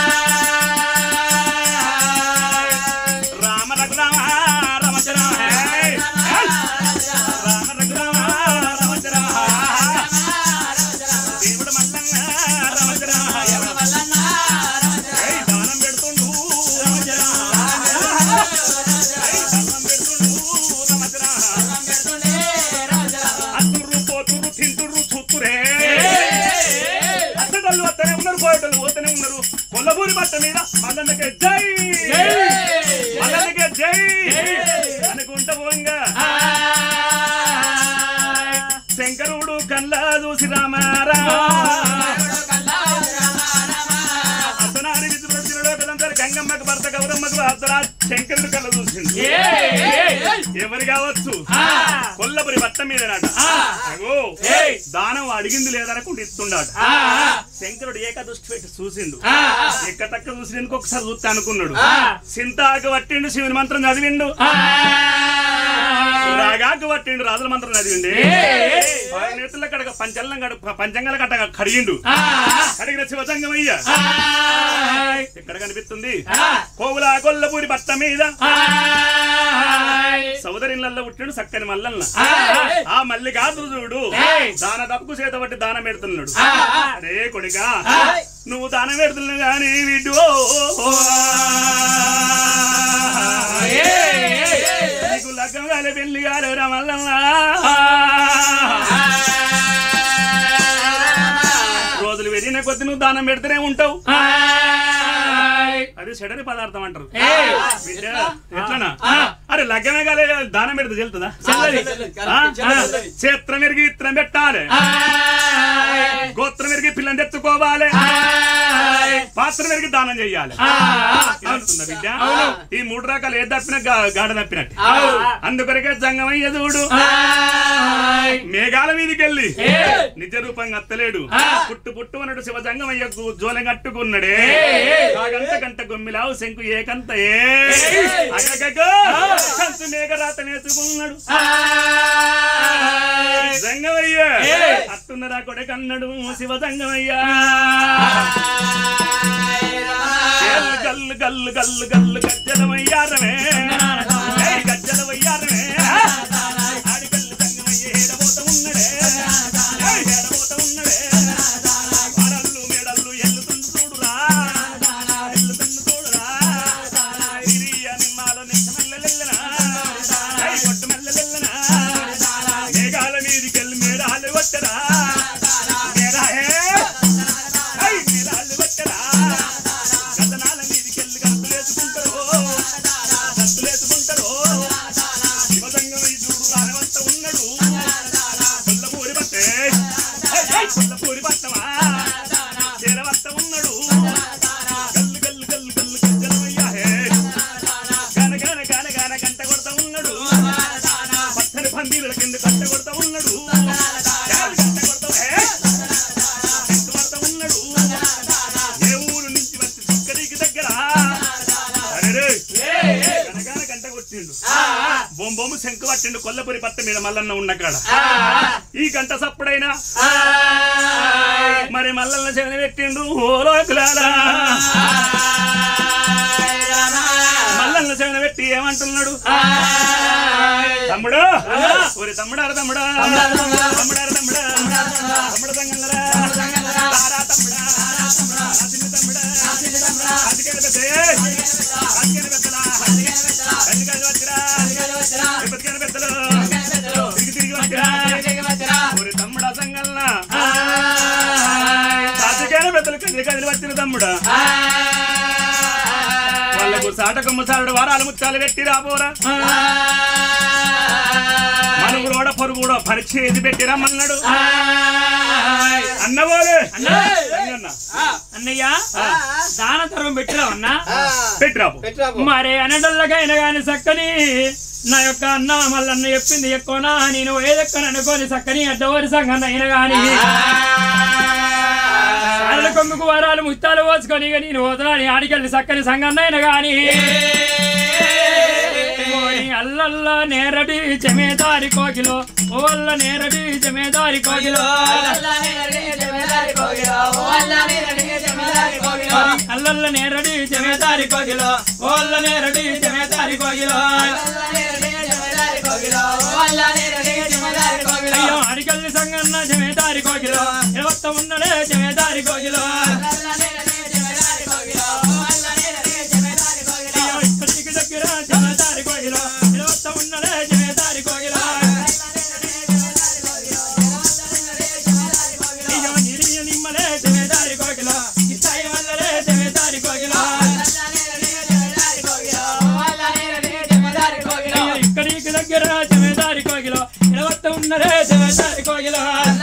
రామ రఘురామ రమచరామ హే. హే. రామ రఘురామ రమచరామ దేవుడు మల్లన్న రమచరామ ఏయ్, దానం పెడుతుండు రమచరామ ఏయ్, దానం పెడుతుండు రమచరామ అత్తుర్రు పోతుర్రు తింటుర్రు చూతురే అత్తడల్లు వస్తూనే ఉన్నారు పోయేటోళ్ళు పోతూనే ఉన్నారు కొల్లబూరి బట్ట మీద మల్లన్నకే జై మల్లన్నకే జై అనుకుంటా పోంగా శంకరుడు కళ్ళ చూసి రామారా అర్ధనారి విధుడు కదంతరి గంగమ్మకు భర్త గౌరమ్మకు అర్ధరా శంకరుడు కళ్ళ చూసిండు ఎవరు కావచ్చు కొల్లపురి బట్ట మీద అగో దానం అడిగింది లేదనకుండా ఇస్తుండాడు శంకరుడు ఏకదృష్టి పెట్టి చూసిండు ఎక్క తక్క చూసినందుకు ఒకసారి చూస్తే అనుకున్నాడు సింతాకు పట్టిండు శివుని మంత్రం చదివిండు రాగాకు పట్టిండు రాజుల మంత్రం చదివిండి నేతుల కడగ పంచల్లం కడ పంచంగల కట్ట కడిగిండు కడిగిన శివజంగమయ్య ఎక్కడ కనిపిస్తుంది కోవుల కొల్లపూరి బట్ట మీద సోదరిళ్ళల్లో పుట్టిండు చక్కని మల్లన్న ఆ మల్లికాదుడు చూడు దాన దప్పుకు చేత పట్టి దానం పెడుతున్నాడు అరే కొడుక నువ్వు దానం పెడుతున్నావు గాని వీడు నీకు లగ్గం కాలే పెళ్లి కాలే రా మల్లన్న రోజులు పెరిగిన కొద్ది నువ్వు దానం పెడితేనే ఉంటావు అది చెడని పదార్థం అంటారు బిడ్డ, ఎట్లనా అరే లగ్గమే కాలే దానం పెడితే చెల్తుందా క్షేత్రం ఎరిగి ఇత్రం పెట్టాలి గోత్రం ఎరిగి పిల్లని తెచ్చుకోవాలి పాత్రం ఎరిగి దానం చెయ్యాలి ఏమవుతుందా బిడ్డ ఈ మూడు రకాలు ఏది తప్పినా గా- గాడ తప్పినట్టు అందుకొరకే జంగమయ్య చూడు మేఘాల మీదకి వెళ్ళి నిజ రూపంగా అత్తలేడు పుట్టు పుట్టు అన్నట్టు శివ జంగమయ్య గు- జోలెం కట్టుకున్నాడే కాగంత గంట గొమ్మిలావు శంకు ఏకంత ఏ అగగగో, కంచు మేఘరాత నేర్చుకున్నాడు జంగమయ్య అట్టున్నరా కొడకన్నాడు శివ జంగమయ్య గల్లు గల్లు గల్లు గల్లు గజ్జలమయ్యారమే ఏయ్ గజ్జలమయ్యారమే ఆడి గల్లు జంగమయ్య ఏడబోత ఉన్నడే ఏయ్ ఏడబోత ఉన్నడే వాడల్లు మేడల్లు ఎల్లుతుండు చూడురా ఎల్లుతుండు చూడురా ఇరియ నిమ్మాల నెక్క మెల్లెల్లెనా ఏయ్ కొట్టు మెల్లెల్లెనా మేఘాల మీదికెళ్ళి మేడాలు వచ్చరా మేడా హే ఏయ్ మేడాలు వచ్చరా గతనాల మీదికెళ్ళి గంతులేసుకుంటారు గంతులేసుకుంటారు శివదంగం ఈ చూడు రానవంత ఉన్నాడు కొల్లపూరి బట్టే కొల్లపూరి బట్టమా చేరవత్త ఉన్నాడు గల్లు గల్లు గల్లు గల్లు గజ్జలమయ్యా హే గాన గాన గాన గాన గంట కొడతా ఉన్నాడు పచ్చని పందిరుల కింద కట్ట కొడతా ఉన్నాడు పెట్టిండు కొల్లపురి పట్ట మీద మల్లన్న ఉన్న కాడ ఈ గంట సప్పుడైనా మరి మల్లన్న శవన పెట్టిండు ఓలో పిల్లారా మల్లన్న శవన పెట్టి ఏమంటున్నాడు తమ్ముడు ఒరి తమ్ముడారు తమ్ముడా తమ్ముడారు తమ్ముడా తమ్ముడు సంగల్లరా తారా తమ్ముడా రాసిన తమ్ముడా అదికేడు పెద్దే అదికేడు పెద్దలా అదికేడు వచ్చిరా ఎప్పటికేడు పెద్దలు తిరిగి తిరిగి వచ్చిరా ఒరి తమ్ముడా సంగల్న అదికేడు పెద్దలు కదిలి కదిలి వచ్చిన తమ్ముడా వాళ్ళకు సాటకొమ్మ సాడు వారాలు ముత్యాలు పెట్టి రాబోరా మనం కూడా పరుగు కూడా పరీక్ష ఏది పెట్టి రమ్మన్నాడు అన్నవాలే అన్న అన్నయ్య దాన తరం పెట్టినావు అన్నా పెట్టి రాబో మరే అనడల్లకైనా గాని సక్కని నా యొక్క అన్న మల్లన్న చెప్పింది ఎక్కువనా నేను ఏదెక్కని అనుకోని సక్కని అడ్డవారి సంఘం అయిన గాని సారల కొమ్ముకు వరాలు ముత్తాలు పోసుకొని ఇక నేను పోతున్నాను ఆడికెళ్ళి సక్కని సంఘం అయిన గాని ఓరి అల్లల్ల నేరడి జమేదారి కోకిలో ఓల్ల నేరడి జమేదారి కోకిలో అల్లల్ల నేరడి జమేదారి కోకిలో ఓల్ల నేరడి జమేదారి కోకిలో అయ్యో అడిగల్లి సంగన్న జమేదారి కోకిలో ఎవత్త ఉన్నడే జమేదారి కోకిలో అయ్యో ఇక్కడికి దగ్గర జమేదారి కోకిలో ఎవత్త ఉన్నడే జమేదారి కోకిలో అయ్యో నిరియ నిమ్మలే జమేదారి కోకిలో ఇస్తాయి వల్లలే జమేదారి కోకిలో అయ్యో ఇక్కడికి దగ్గర జమేదారి కోకిలో ఎవత్త ఉన్నదే జమేదారి కోకిలో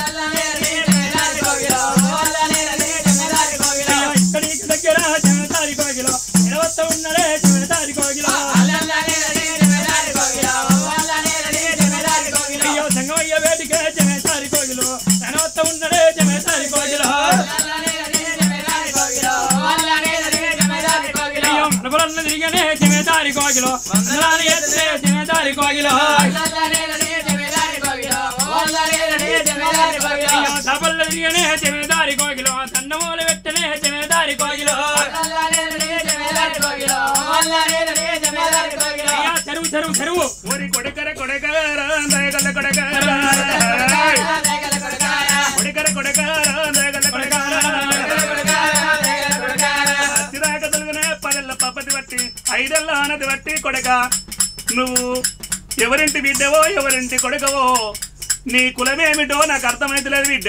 అయ్యో ఇక్కడికి దగ్గర జమేదారి కోకిలో ఎవత్త ఉన్నదే జమేదారి కోకిలో అయ్యో సంగమయ్య వేదికే జమేదారి కోకిలో తనవత్త ఉన్నదే జమేదారి కోకిలో అయ్యో మనబలన్న తిరిగనే జమేదారి కోకిలో అందరాని ఎత్తే జమేదారి కోకిలో అయ్యో సబల్ల తిరిగనే జమేదారి కోకిలో తండమూల పెట్టనే జమేదారి కోకిలో అయ్యా చెరువు చెరువు చెరువు ఓరి కొడకర కొడకర దయగల్ల కొడకర కొడకర కొడకర దయగల్ల కొడకర అచ్చిరాక తొలుగునే పదెల్ల పప్పతి బట్టి ఐదెల్ల ఆనది బట్టి కొడక నువ్వు ఎవరింటి బిడ్డవో ఎవరింటి కొడకవో నీ కులమేమిటో నాకు అర్థమైతలేదు బిడ్డ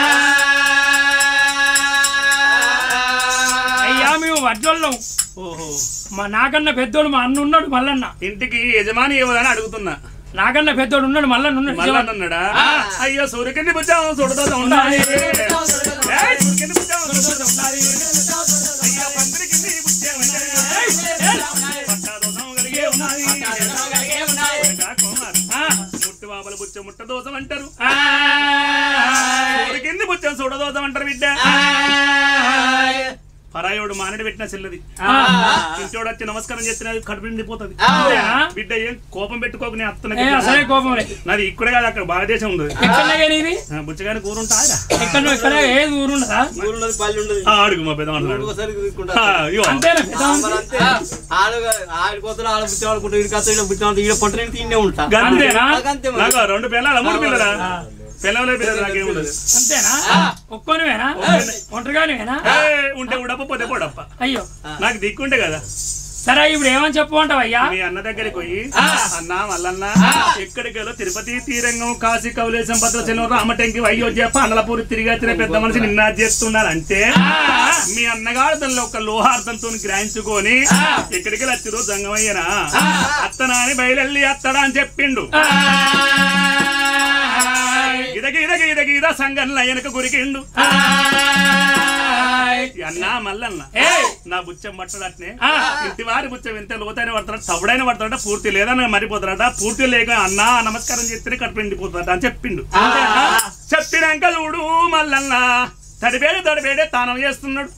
అయ్యా మేము వడ్లొల్లం ఓహో మా నాకన్నా పెద్దోడు మా అన్న ఉన్నాడు మల్లన్న ఇంటికి యజమాని ఎవరని అడుగుతున్నా నాకన్నా పెద్దోడు ఉన్నాడు మల్లన్న ఉన్నాడు మళ్ళా అన్నాడా అయ్యో సూర్యకింది బుజ్జాం చూడదో ఉండాలి ఏయ్, సూర్యకింది బుజ్జాం చూడదో ఉండాలి అయ్యో పందిరికింది బుజ్జాం ఉండాలి. పట్టాదోషం కలిగే ఉన్నది. ఇంకా కుమార్. ముట్టు బాబల బుచ్చ ముట్ట దోషం అంటారు సూర్యకింది బుచ్చం చూడదోషం అంటారు బిడ్డ పరాయోడు మానడి పెట్టిన చెల్లది ఇంటోడు వచ్చి నమస్కారం చేస్తే కడుపు నిండిపోతుంది అంతేనా? బిడ్డ ఏం కోపం పెట్టుకోక నేను ఏ అత్తనకి అసలే కోపం రే నాది ఇక్కడే కాదు అక్కడ భారతదేశం ఉంది ఎక్కడ ఇది ఆ, బుచ్చగాని కూర ఉంటారా ఎక్కడ ఎక్కడ ఏది ఊరుండదా ఊరున్నది పల్లి ఉండదు ఆ, అడుగు మా పెద్ద ఒకసారి తీసుకుంటా అయ్యో అంతేనా పెద్ద మరి అంతే ఆడ ఆడిపోతున్నా ఆడ బుద్ధి ఆడుకుంటా ఇడికి వస్తా ఇక్కడ బుద్ధి ఆడుకుంటా ఇక్కడ పొట్ట తిన్నే ఉంటా అంతేనా అంతే మరి నాకు రెండు పిల్లలు మూడు పిల్లలా పిల్లలే పిల్లలు నాకేముండదు అంతేనా ఒక్కోనివేనా ఒంటరిగానివేనా ఏయ్, ఉంటే ఉడప్ప పోతే పొడప్ప అయ్యో నాకు దిక్కుంటే కదా సరే ఇప్పుడు ఏమని చెప్పమంటావు అయ్యా మీ అన్న దగ్గరికి పోయి అన్న మల్లన్న ఎక్కడికెళ్ళో తిరుపతి తీరంగం కాశీ కౌలేశం భద్రచలం రామటంకి అయోధ్య పానలపూరి తిరిగి వచ్చిన పెద్ద మనిషి నిన్న చేస్తున్నారంటే మీ అన్నగాడు దానిలో ఒక లోహార్థంతో గ్రహించుకొని ఎక్కడికి వచ్చిరో జంగమయ్యనా అత్తనా అని బయలుల్లి అత్తడా అని చెప్పిండు గిద గిద గిద గిద సంగన్న వెనక గురికిండు అన్న మల్లన్న నా బుచ్చం పట్టడట్నే ఇంటి వారి బుచ్చం ఎంత లోతైన పడతాడు సవుడైన పడతాడ పూర్తి లేదని మరిపోతాడట పూర్తి లేక అన్న నమస్కారం చేస్తేనే కడుపు ఎండిపోతాడట అని చెప్పిండు చెప్పినాక చూడు మల్లన్న తడిపేడే తడిపేడే తానం చేస్తున్నాడు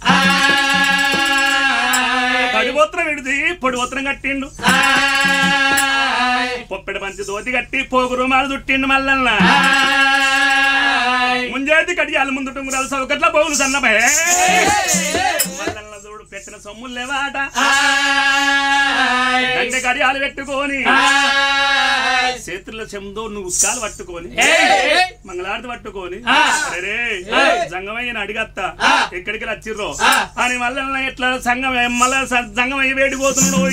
పడిపోత్రం విడిది పొడిపోత్రం కట్టిండు పొప్పెడ పంచి దోతి కట్టి పోగు రుమాలు చుట్టిండు మల్లన్న ముంజేతి కడియాలు ముందు టుంగురాలు సౌకట్ల బౌలు సన్నపే మల్లన్న చూడు పెట్టిన సొమ్ములు లేవాట దండె కడియాలు పెట్టుకొని చేతుల్లో చెందో నువ్వు ఉక్కాలు పట్టుకొని మంగళారతి పట్టుకొని అరే జంగమయ్యని అడిగత్తా ఎక్కడికి వచ్చిర్రో అని మళ్ళీ ఎట్లా సంగం మళ్ళా సంగమయ్య వేడిపోతున్నాడు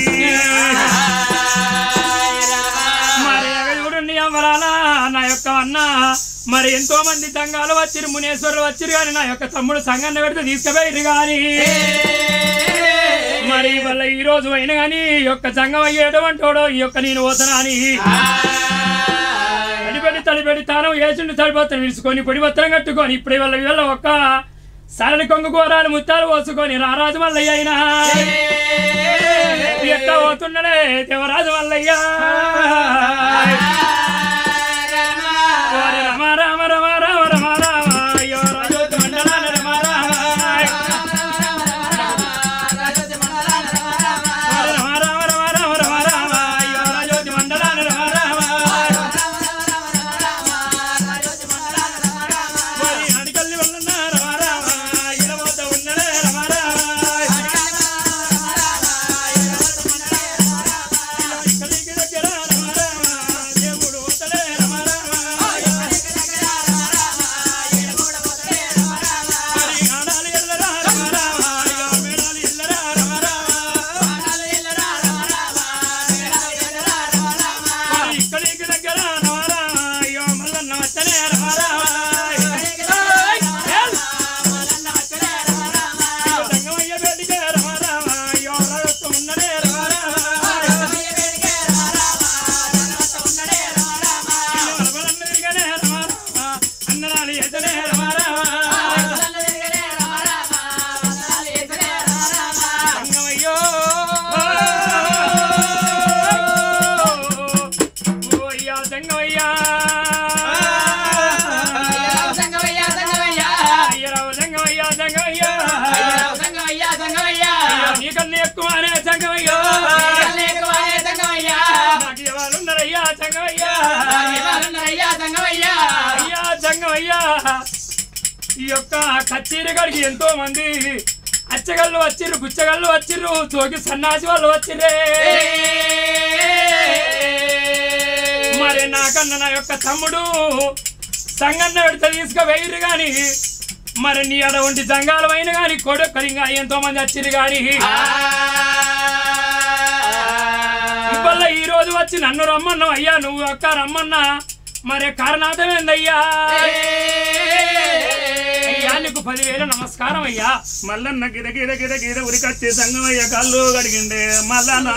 మరి అవి చూడండి అమరాల నా యొక్క అన్న మరి ఎంతో మంది సంఘాలు వచ్చిరు మునేశ్వరులు వచ్చిరు కానీ నా యొక్క తమ్ముడు సంఘాన్ని పెడితే తీసుకుపోయిరు కానీ మరి వాళ్ళ ఈ రోజు అయినా కానీ ఈ యొక్క సంఘం అయ్యేటువంటి వాడు ఈ యొక్క నేను పోతానా అని తడిపెట్టి తడిపెట్టి తాను వేసిండు తడిపత్రం విడుచుకొని పొడి పత్రం కట్టుకొని ఇప్పుడు వాళ్ళ వీళ్ళ ఒక్క సరళి కొంగు కూరాలు ముత్తాలు పోసుకొని రారాజు మల్లయ్య అయినా ఎట్లా పోతున్నాడే దేవరాజు మల్లయ్య ఓరి రమ రామ రమ రామ రమ రామ అయ్యో రాజోతి మండలాన రమ రామ ఓరి రమ రామ రమ రామ రమ రామ అయ్యో రాజోతి మండలాన రమ రామ ఓరి అడికల్లి వల్లన్న రమ రామ ఇలవోత ఉన్నడే రమ రామ ఇక్కడికి దగ్గర రమ రామ దేవుడు పోతలే రమ రామ మరి ఆడాలి ఎల్లరా రమ రామ అయ్యో మేడాలి ఎల్లరా రమ రామ మరి ఇక్కడికి దగ్గర రమ రామ అయ్యో మల్లన్న వచ్చలే రమ రామ సంగమయ్య వేడికే రమ రామ అయ్యో రాజత్వ ఉన్నడే రమ రామ వరవలన్నదిగనే రమ రామ అన్నరాలి ఎదనే రమ రామ సంగమయ్యో ఓ అయ్యా సంగమయ్యా అయ్యరావు సంగమయ్యా సంగమయ్యా అయ్యో నీకన్నా ఎక్కువనే సంగమయ్యో నాకు ఇవ్వాలున్నారయ్యా సంగమయ్యా అయ్యా సంగమయ్యా ఈ యొక్క కచ్చేరి గడికి ఎంతో మంది అచ్చగళ్ళు వచ్చిర్రు గుచ్చగళ్ళు వచ్చిర్రు తోకి సన్నాసి వాళ్ళు వచ్చిర్రే మరి నాకన్న నా యొక్క తమ్ముడు సంగన్న పెడితే తీసుకుపోయిర్రు గాని మరి నీ అటువంటి సంఘాలు అయిన గాని కొడుకలింగా ఎంతో మంది వచ్చిర్రు గాని ఇవాళ ఈ రోజు వచ్చి నన్ను రమ్మన్నావు అయ్యా నువ్వు అక్క రమ్మన్నా మరి కారణార్థం ఏందయ్యా అయ్యా నీకు పదివేల నమస్కారం అయ్యా మల్లన్న గిద గిద గిద గిద ఉరికొచ్చే సంగమయ్య కళ్ళు గడిగిండే మల్లన్న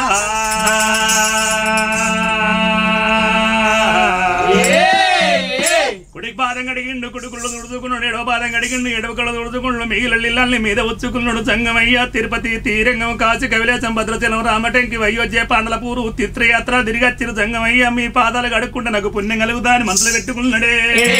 కుడికి పాదం కడిగిండు కుడుకుళ్ళు తుడుచుకున్నాడు ఎడవ పాదం కడిగిండు ఎడవ కళ్ళు తుడుచుకున్నాడు మిగిలిళ్ళని మీద వచ్చుకున్నాడు సంగమయ్య తిరుపతి తీరంగం కాశీ కవిలేశం భద్రచలం రామటంకి వయ్యోజే పాండలపూరు తీర్థయాత్ర తిరిగచ్చిరు సంగమయ్య మీ పాదాలు కడుక్కుంటే నాకు పుణ్యం కలుగుదా అని మనసులో పెట్టుకున్నాడే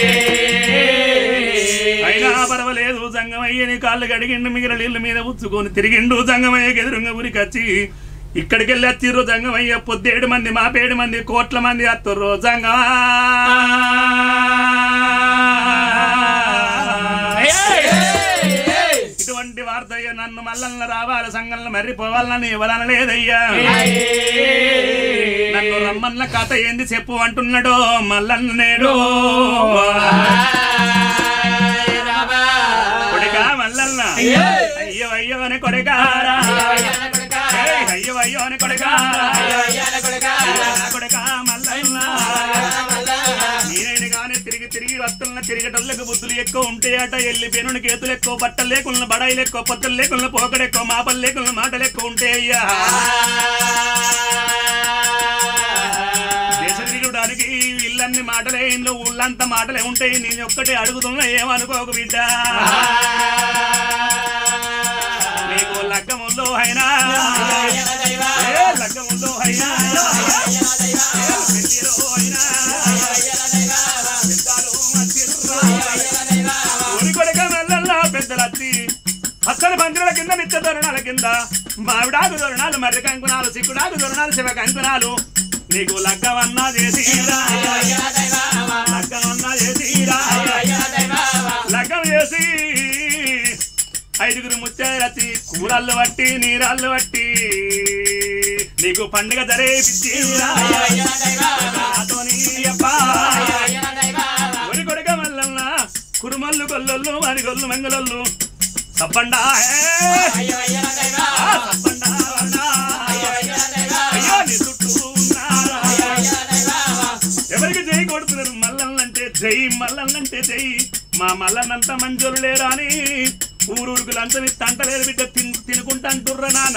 అయినా పర్వాలేదు సంగమయ్య నీ కాళ్ళు కడిగిండు మిగిలిన నీళ్ళ మీద ఉచ్చుకొని తిరిగిండు సంగమయ్యకి ఎదురుంగ ఊరికొచ్చి ఇక్కడికి వెళ్ళి వచ్చిర్రు సంగమయ్య పొద్దేడు మంది మాపేడు మంది కోట్ల మంది అత్తుర్రు సంగమా ఇటువంటి వార్త అయ్యా నన్ను మల్లన్న రావాలి సంఘంలో మర్రిపోవాలని ఎవరన లేదయ్యా నన్ను రమ్మన్న కథ ఏంది చెప్పు అంటున్నాడో మల్లన్న నేడు కొడుకా మల్లన్న అయ్యో అయ్యో అని కొడుకారా ఏయ్, అయ్యో అయ్యో అని కొడుకారా నా కొడుకా మల్లన్న నేనైనా కానీ తిరిగి తిరిగి వస్తున్న తిరిగేటోళ్ళకి బుద్ధులు ఎక్కువ ఉంటాయట ఎల్లి పేనుని కేతులు ఎక్కువ బట్టలు లేకుండా బడాయిలు ఎక్కువ పొత్తులు లేకుండా పోకడు ఎక్కువ మాపలు లేకుండా మాటలు ఎక్కువ ఉంటాయి అయ్యా దేశ తిరగడానికి ఇల్లన్ని మాటలే ఇంట్లో ఊళ్ళంతా మాటలే ఉంటాయి నేను ఒక్కటే అడుగుతున్నా ఏమనుకోకు బిడ్డ నీకు లగ్గముల్లో అయినా ఏ లగ్గముల్లో అయినా ఏ పెళ్లిలో అయినా పెద్దలు మధ్యలో ఊరికొడక మెల్లల్లా పెద్దలచ్చి అసలు మందిరాల కింద నిత్య దొరణాల కింద మావిడాకు దొరణాలు మర్రి కంకునాలు సిక్కుడాకు దొరణాలు శివ కంకునాలు నీకు లగ్గమన్నా చేసిరా లగ్గమన్నా చేసిరా లగ్గం చేసి ఐదుగురు ముచ్చారచి కూరళ్ళు బట్టి నీరాళ్ళు బట్టి నీకు పండుగ జరేపిచ్చిరా నాతోని అబ్బా. ఒరి కొడుక మల్లన్న కురుమల్లు కొల్లొల్లు మరిగొల్లు మంగళొల్లు సప్పండా హే. ఆ సప్పండా వన్నా. అయ్యో నీ చుట్టూ ఉన్నారా? ఎవరికి జై కొడుతున్నారు మల్లన్నంటే జై మల్లన్నంటే జై మా మల్లన్నంత మంజూరు లేరా అని ఊరూరుకు లంచం ఇస్తే అంటలేరు బిడ్డ తిన్ తినుకుంటా అంటుర్ర నాన్న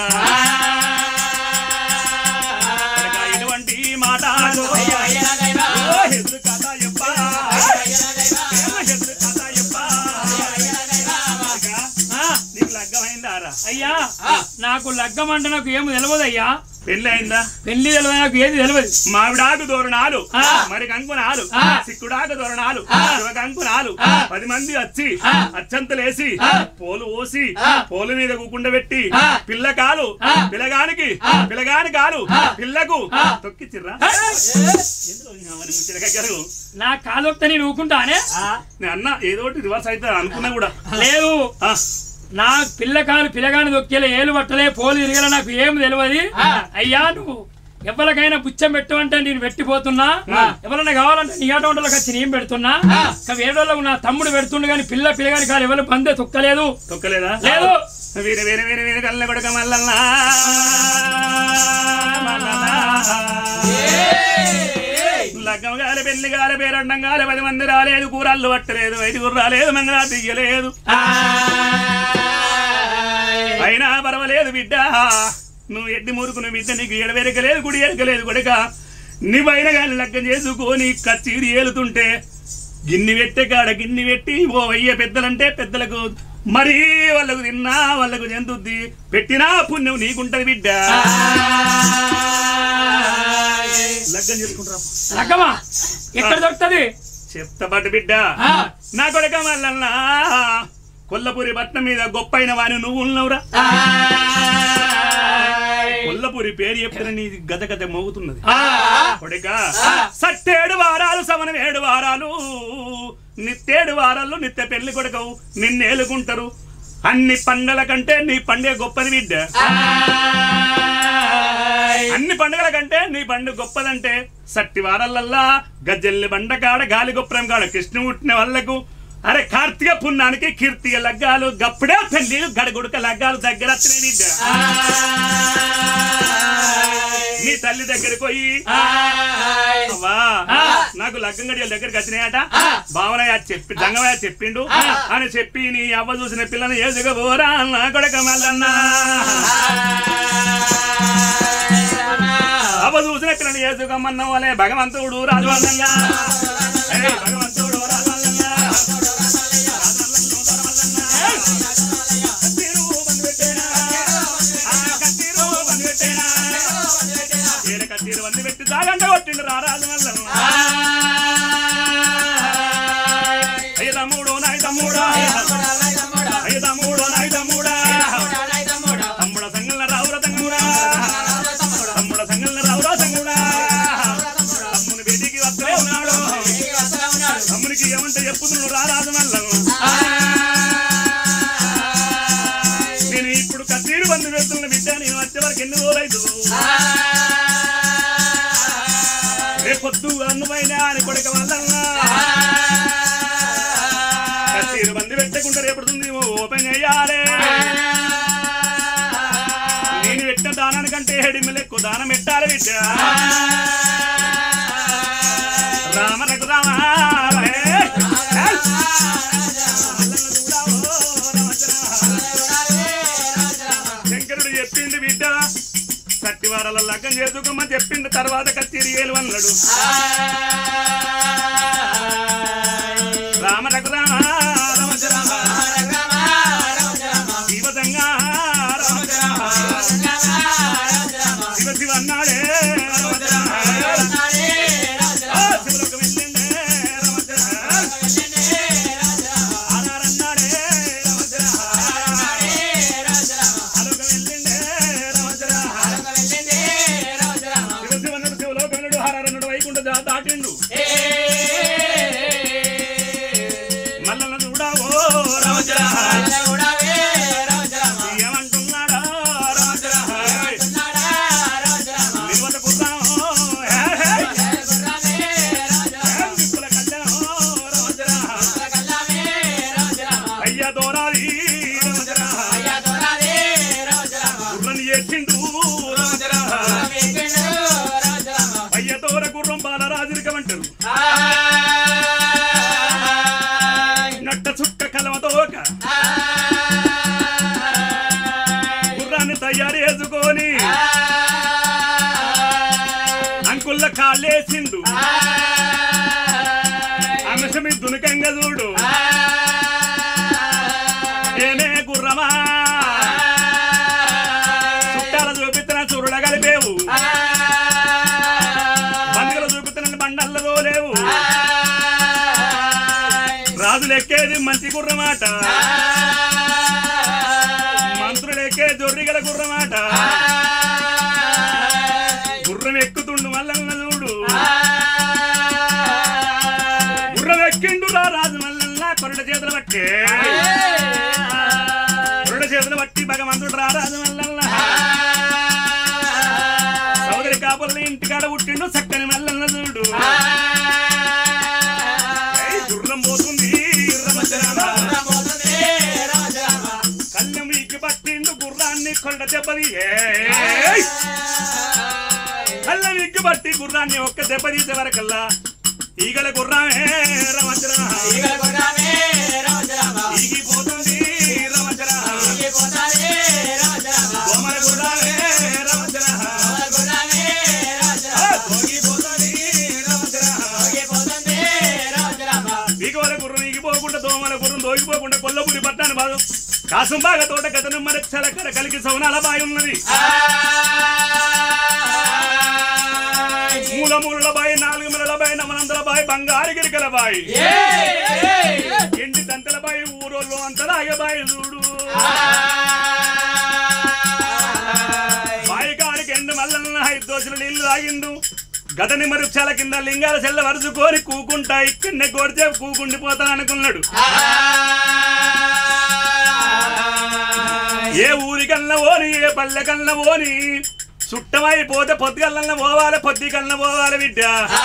కనుక ఇటువంటి మాట ఓ హెద్దు కథ చెప్పా. ఏమో హెద్దు కథ చెప్పా. ఇక, ఆ, నీకు లగ్గమైందారా అయ్యా నాకు లగ్గం అంటే నాకు ఏమి తెలియదు అయ్యా పెళ్ళి అయిందా పెళ్లి తెలియదు నాకు ఏది తెలియదు మామిడాకు దోరణాలు ఆ. మరి కంకునాలు ఆ. సిక్కుడాకు దోరణాలు శివ కంకునాలు పది మంది వచ్చి అచ్చంతలేసి పోలు పోసి పోలు మీద కూకుండా పెట్టి పిల్లకాలు పిల్లగానికి పిల్లగాని కాలు పిల్లకు తొక్కిచ్చిర్రా ఎందుకు అవన్నీ ముచ్చట కక్కారు? నా కాలొక్త నేను ఊకుంటానే నేను అన్న ఏదో ఒకటి రివర్స్ అవుతుంది అనుకున్నా కూడా లేదు ఆ, నా పిల్లకాలు పిల్లగాని దొక్కేలే ఏలు పట్టలే పోలు తిరగలే నాకు ఏం తెలియదు అయ్యా నువ్వు ఎవరికైనా పుచ్చం పెట్టమంటే నేను పెట్టిపోతున్నా ఎవరైనా కావాలంటే నీ ఆట వంటలకు వచ్చి నేను పెడుతున్నా ఇంకా వేరేళ్ళకు నా తమ్ముడు పెడుతుండు కానీ పిల్ల పిల్లగాని కాదు ఎవరు బందే తొక్కలేదు తొక్కలేదా లేదు వీర వీర వీర వీర కళ్ళ కొడక మల్లన్నా లగ్గం గాలి పెళ్లి గాలి పేరండం గాలి పది మంది రాలేదు కూరళ్ళు పట్టలేదు ఐదుగురు రాలేదు మంగళ తీయలేదు అయినా పర్వాలేదు బిడ్డ నువ్వు ఎడ్డి మురుకు నువ్వు బిడ్డ నీకు ఎడవెరకలేదు గుడి ఎరకలేదు కొడుక నీ పైన కానీ లగ్గం చేసుకొని కచ్చీరి ఏలుతుంటే గిన్ని పెట్టే కాడ గిన్ని పెట్టి ఓ అయ్యే పెద్దలంటే పెద్దలకు మరీ వాళ్ళకు తిన్నా వాళ్ళకు చెందుద్ది పెట్టినా పుణ్యం నీకుంటది బిడ్డ లగ్గం చేసుకుంటారా లగ్గమా ఎక్కడ దొరుకుతుంది చెప్తబట్టు బిడ్డ నా కొడుక మల్లన్నా కొల్లపూరి పట్నం మీద గొప్పైన వాని నువ్వు ఉన్నవురా కొల్లపూరి పేరు చెప్తే నీ గద గద మోగుతున్నది కొడుక సట్టేడు వారాలు సమనం ఏడు వారాలు నిత్తేడు వారాలు నిత్య పెళ్లి కొడుకవు నిన్నేలుకుంటారు అన్ని పండుగల కంటే నీ పండుగ గొప్పది బిడ్డ అన్ని పండుగల కంటే నీ పండుగ గొప్పదంటే సట్టి వారాలల్లా గజ్జెల్లి బండ కాడ గాలి గొప్పరం కాడ కృష్ణ పుట్టిన వాళ్ళకు అరే కార్తీక పుణ్యానికి కీర్తిక లగ్గాలు గప్పుడే పెళ్లిలు గడగుడక లగ్గాలు దగ్గర వచ్చినాయి బిడ్డ నీ తల్లి దగ్గరికి పోయి అవ్వా నాకు లగ్గం గడియల దగ్గరికి వచ్చినాయట భావనయ్య చెప్పి దంగమయ్య చెప్పిండు అని చెప్పి నీ అవ్వ చూసిన పిల్లని ఏసుకపోరా నా కొడక మల్లన్నా అవ్వ చూసిన పిల్లని ఏసుకమ్మన్న వాళ్ళే భగవంతుడు రాజవల్లంగా ఏయ్, భగవంతుడు రాజవల్లంగా కత్తిరు బంధు పెట్టేనా ఆ కత్తిరు బంధు పెట్టేనా ఏడ కత్తిరు బంధు పెట్టి దాగంట కొట్టిండు రా రాజు మల్లన్న అయ్య తమ్ముడు నాయ తమ్ముడా అయ్య తమ్ముడు నాయ తమ్ముడా తమ్ముడ సంగల రావుర తమ్ముడా తమ్ముడ సంగల రావుర తమ్ముడా తమ్ముని బేటికి వస్తా ఉన్నాడు తమ్మునికి ఏమంటే చెప్పుతున్నాడు రా రాజు మల్లన్న నేను ఇప్పుడు కత్తిరి బంధు పెడుతున్న బిడ్డ నేను వచ్చే వరకు ఎన్ని రోజులు అవుతుంది రేపొద్దు అన్నమైన అని కొడుక వల్లన్నా కత్తిరి బంధు పెట్టకుండా రేపడుతుంది ఓపెన్ చేయాలి నేను పెట్టిన దానానికంటే హెడిమిలు ఎక్కువ దానం పెట్టాలి బిడ్డ రామ రఘురామ రే. శంకరుడు చెప్పిండు బిడ్డ సట్టి వారాల లగ్గం చేసుకోమని చెప్పిండు తర్వాత కత్తిరి ఏలు అన్నాడు రామ రఘురామ రామ శివదంగా రామ శివ శివ అన్నాడే ఆ, శివులకు వెళ్ళిండే రామ ఆనారన్నాడే రామ అలొక వెళ్ళిండే రామ శివ శివ అన్నాడు శివలోకం వెళ్ళాడు ఇంగ చూడు ఏమే గుర్రమా చుట్టాల చూపిస్తున్న చురుడ కలిపేవు బండిగలు చూపిస్తున్న బండల్లో లేవు రాజులు ఎక్కేది మంచి గుర్రమాట మంత్రులు ఎక్కే జొర్రిగల గుర్రమాట గుర్రం ఎక్కుతుండు మల్లన్న చూడు గుర్రం ఎక్కిండు రా రాజు మల్లన్న కొరడ చేతులు పట్టి కొరడ చేతులు పట్టి భగవంతుడు రా రాజు మల్లన్న సోదరి కాపుల్ని ఇంటికాడ పుట్టిండు చక్కని మల్లన్న చూడు ఏయ్, గుర్రం పోతుంది రమచరామ. కళ్ళెం ఈకి పట్టిండు గుర్రాన్ని కొండ దెబ్బది కళ్ళెం ఈకి పట్టి గుర్రాన్ని ఒక్క దెబ్బ తీసే వరకల్లా ఈగల గుర్రమే రమచరా ఈగిపోతుంది రమచరా బొమ్మల గుర్రమే రమచరా తోగిపోతుంది రమచరా ఈగవల గుర్రం ఈగిపోకుండా దోమల గుర్రం దోగిపోకుండా కొల్లపూరి పట్టాను బాదు కాసం బాగా తోట కథను మరి చలకర కలిగి సౌనాల బాయి ఉన్నది మూల మూలల బాయి నాలుగు మూలల బాయి నమనందల బాయి బంగారు గిరికల బాయి ఎండి దంతల బాయి ఊరోళ్ళు అంతలాగే బాయి చూడు బాయి కాడికి ఎండు మల్లన్న ఐదు దోశలు నీళ్లు తాగిండు గతని మరుక్షాల కింద లింగాల చెల్ల వరుసుకొని కూకుంటా ఇక్కడనే కొడితే కూకుండిపోతా అనుకున్నాడు ఏ ఊరికల్లా ఓని ఏ పల్లెకల్లా ఓని చుట్టమైపోతే పొద్దుగల్లన్న పోవాలి పొద్దుగల్ల పోవాలి బిడ్డ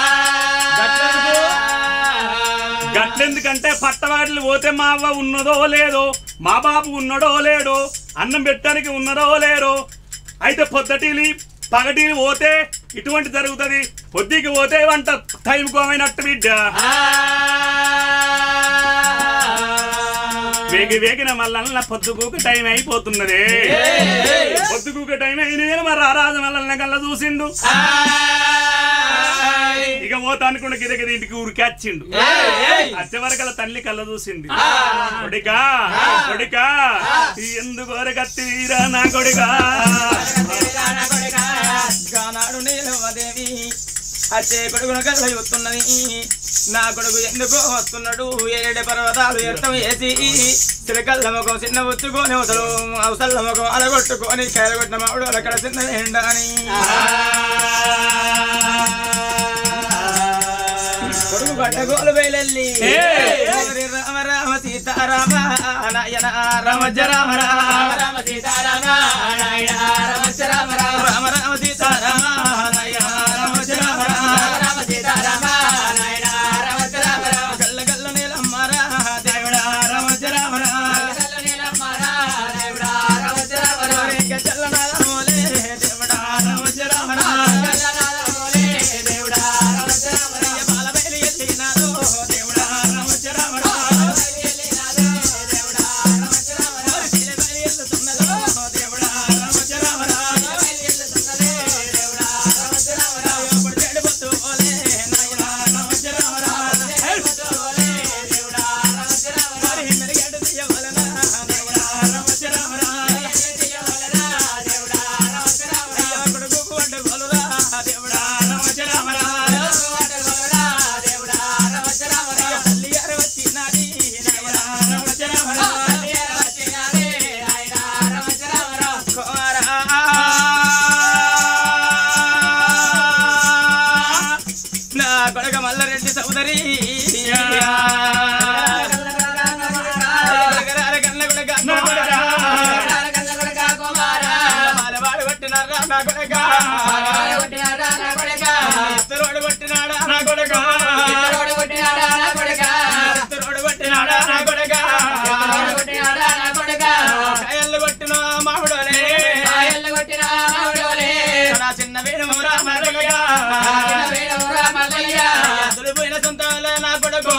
గట్లెందుకంటే పట్టవాటిలు పోతే మా అవ్వ ఉన్నదో లేదో మా బాబు ఉన్నడో లేడో అన్నం పెట్టడానికి ఉన్నదో లేడో అయితే పొద్దటిలి పగటిని పోతే ఇటువంటి జరుగుతుంది పొద్దుకి పోతే వంట టైం కోమైనట్టు బిడ్డ వేగి వేగిన మల్లన్న పొద్దుకూక టైం అయిపోతున్నదే పొద్దుకూక టైం అయిన మరి ఆ రాజు మల్లన్న కల్లా చూసిండు ఇక పోతా అనుకున్న గిరగిరి ఇంటికి ఊరికి వచ్చిండు వచ్చే వరకల తల్లి కళ్ళ చూసింది కొడికా కొడికా ఎందుకు కత్తిరా నా కొడికా గానాడు నీలవదేవి అచ్చే కొడుకును కళ్ళ చూస్తున్నది నా కొడుకు ఎందుకో వస్తున్నాడు ఏడు పర్వతాలు ఎత్తం వేసి చిలకల్ల ముఖం చిన్న ఉచ్చుకొని అవసరం అవసరం ముఖం అలగొట్టుకొని కైలగొట్టిన మామిడు అక్కడ చిన్న ఎండని కొడుకు గడ్డగోలు వేలెల్లి రామ రామ సీతారామ నాయన రామ రామ రామ రామ సీతారామ నాయన రామ రామ రామ సీతారామ నాయన రామ రామ గల్ల గల్ల నీలమ్మ రా దేవుడా రామ రామ రామ చల్ల నాదమోలే దేవుడా రామ రామ రామ బాలబేలి ఎల్లినాదో దేవుడా రామ రామ రామ దేవుడా రామ రామ నా కొడక మల్లారెడ్డి సోదరి కన్న కొడక మాలవాడు కొట్టినారా నా కొడక ఇత్తరోడు కొట్టినాడా నా కొడక ఇత్తరోడు కొట్టినాడా నా కొడక కాయలు కొట్టిన మామిడోలే నా చిన్న వేణు రామరగగా పోయిన సొంతాలే నా కొడుకు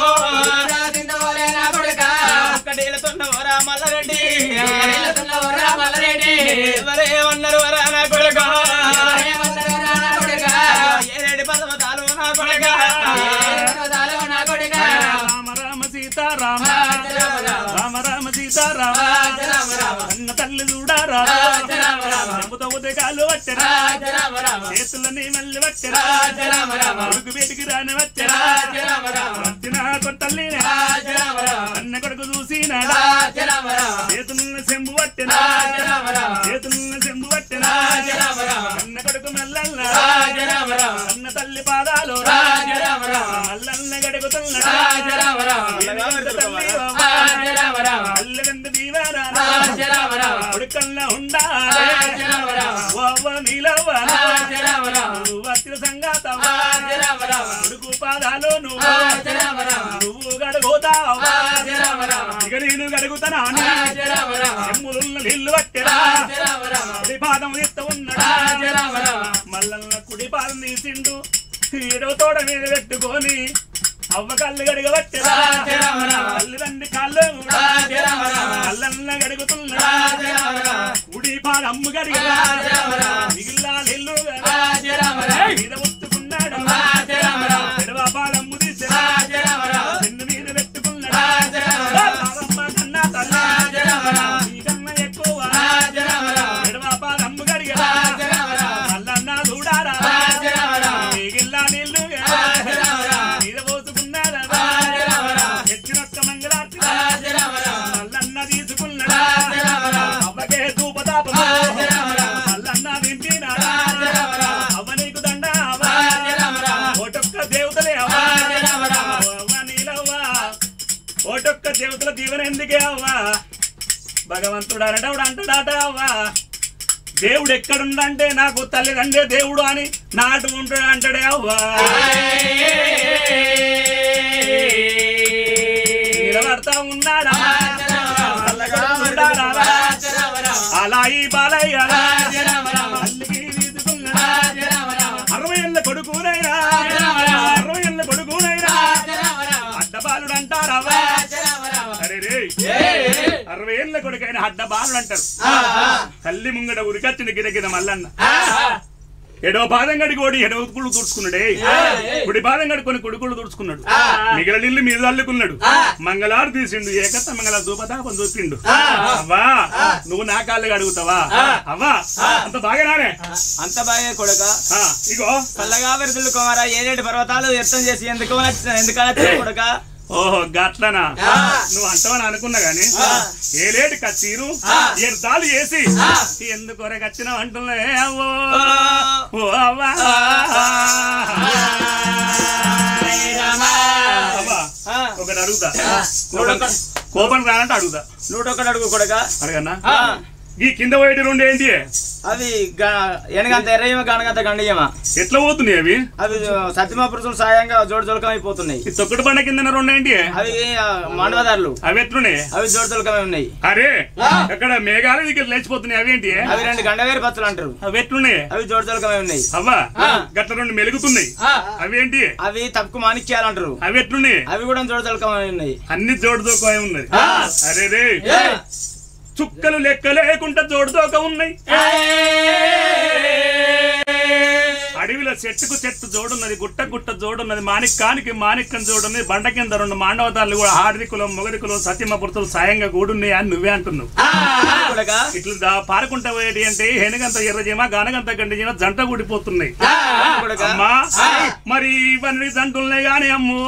ఒక్కడేళ్ళతున్న వరా మల్లారెడ్డి ఎవరేమన్నారు వరా నా కొడుకు ఏరేడు పర్వతాలు నా కొడుక రామ రామ సీత సీతారామ రామ రామ సీతారామ అన్న తల్లి చూడారా చెంపుతో ఉదయకాలు వచ్చరా చేతులని మళ్ళీ వచ్చరా కొడుకు వేటికి రాని వచ్చరా వచ్చిన కొత్తల్లి అన్న కొడుకు చూసినాడా చేతులను చెంబు పట్టినా చేతులను చెంబు పట్టినా అన్న కొడుకు మల్లన్న అన్న తల్లి పాదాలు మల్లన్న గడుగుతున్నాడా అల్లగంద దీవారా కొడుకల్లా ఉండాలి ఓవ్వ నీలవ్వ వచ్చిన సంగాతవా కొడుకు పాదాలు నువ్వు నువ్వు గడుగుతావు ఇక నేను గడుగుతానా ఎమ్ములున్న నీళ్లు పట్టెరా కుడి పాదం ఎత్త ఉన్నాడా మల్లన్న కుడి పాదం తీసిండు ఏడవ తోడ మీద పెట్టుకొని అవ్వ కళ్ళు గడగబట్టెరా తల్లిదండ్రి కాళ్ళు కళ్ళన్న గడుగుతున్నాడా కుడి పాదమ్ము గడిగరా మిగిలిన నీళ్లు మీద ఒత్తుకున్నాడు ఎడవ పాదమ్ము తీసరా చెన్ను మీద పెట్టుకున్నాడా పాదమ్మ కన్నా తల్లి నీకన్నా ఎక్కువ ఎడవ పాదమ్ము గడిగరా మల్లన్న చూడారా మిగిలిన నీళ్లు మీద పోసుకున్నాడా ఎచ్చినొక్క మంగళార్తి మల్లన్న తీసుకున్నాడా అవ్వకే ధూపతాపము మల్లన్న వింపినాడా అవ్వ నీకు దండ అవ్వ ఒకటొక్క దేవతలే అవ్వ అవ్వ నీలవ్వ ఒకటొక్క దేవతల దీవెన ఎందుకే అవ్వ భగవంతుడు అనడవుడు అంటాడాట అవ్వ దేవుడు ఎక్కడుండంటే నాకు తల్లిదండ్రే దేవుడు అని నాటు ఉంటాడు అంటాడే అవ్వా నిలబడతా ఉన్నాడా చల్లగా ఉన్నాడా? అలా ఈ బాలయ్య అల్లికి తీసుకున్నాడా? అరవై ఏళ్ళ కొడుకునైనా అరవై ఏళ్ళ కొడుకునైనా అడ్డబాలుడు అంటారా అరే రే అరవై ఏళ్ళ కొడుకైన అడ్డబాలుడు అంటారు తల్లి ముంగడ ఉరికచ్చింది గిరగిర మల్లన్న ఎడవ పాదం గడి కోడి ఎడవ కుళ్ళు తుడుచుకున్నాడే కుడి పాదం గడి కొన్ని కొడుకులు తుడుచుకున్నాడు మిగిలిన నీళ్ళు మీద అల్లుకున్నాడు మంగళారు తీసిండు ఏకత్త మంగళ దూపతాపం చూపిండు అవ్వా నువ్వు నా కాళ్ళు అడుగుతావా అవ్వా అంత బాగానే అంత బాగా కొడుక ఆ, ఇగో చల్లగా విరుదులు కుమారా ఏడేటి పర్వతాలు వ్యక్తం చేసి ఎందుకు నచ్చిన ఎందుకనొచ్చిన కొడుక ఓహో గట్లనా నువ్వు అంటావని అనుకున్నా గాని ఏలేటి కచ్చీరు ఎర్దాలు వేసి ఎందుకు వచ్చినావు అంటున్నా అవ్వో ఓ అవ్వా అవ్వా ఒకటి అడుగుతా కోపం- కోపం రానంటే అడుగుతా నూట ఒకటి అడుగు కొడుక అడగన్నా ఈ కింద పోయేటి రెండు ఏంటి అవి గ- ఎనగంత ఎర్రయ్యమా గనగంత గండియమా ఎట్లా పోతున్నాయి అవి అవి సత్యమా పురుషులు సాయంగా జోడు జోలకం అయిపోతున్నాయి ఈ తొక్కటి బండ కింద రెండు ఏంటి అవి ఆ, మానవదారులు అవి ఎట్లున్నాయి అవి జోడు జోలకమే ఉన్నాయి అరే అక్కడ మేఘాలు దగ్గర లేచిపోతున్నాయి అవి ఏంటి అవి రెండు గండవేరు పత్తులు అంటారు అవి ఎట్లున్నాయి అవి జోడు జోలకమే ఉన్నాయి అవ్వా గట్ల రెండు మెలుగుతున్నాయి అవి ఏంటి అవి తప్పుకు మాణిక్యాలంటారు అవి ఎట్లున్నాయి అవి కూడా జోడు జోలకమే ఉన్నాయి అన్ని జోడుతోక ఉన్నది అరే రే చుక్కలు లెక్క లేకుండా జోడుతోక ఉన్నాయి అడవిలో చెట్టుకు చెట్టు జోడున్నది గుట్ట గుట్ట జోడున్నది మాణిక్కానికి మాణిక్యం జోడున్నది బండ కింద రెండు మాండవతాలు కూడా ఆడది కులం మొగది కులం సత్యమ పురుతులు సాయంగా కూడున్నాయి అని నువ్వే అంటున్నావు కొడుక ఇట్లా దా- పారుకుంటా పోయేటి అంటే హెనగంత ఎర్రజీమ గానగంత గండిజీమ జంట కూడిపోతున్నాయి కొడుక అమ్మా మరి ఇవన్నీ జంటున్నాయి గాని అమ్మో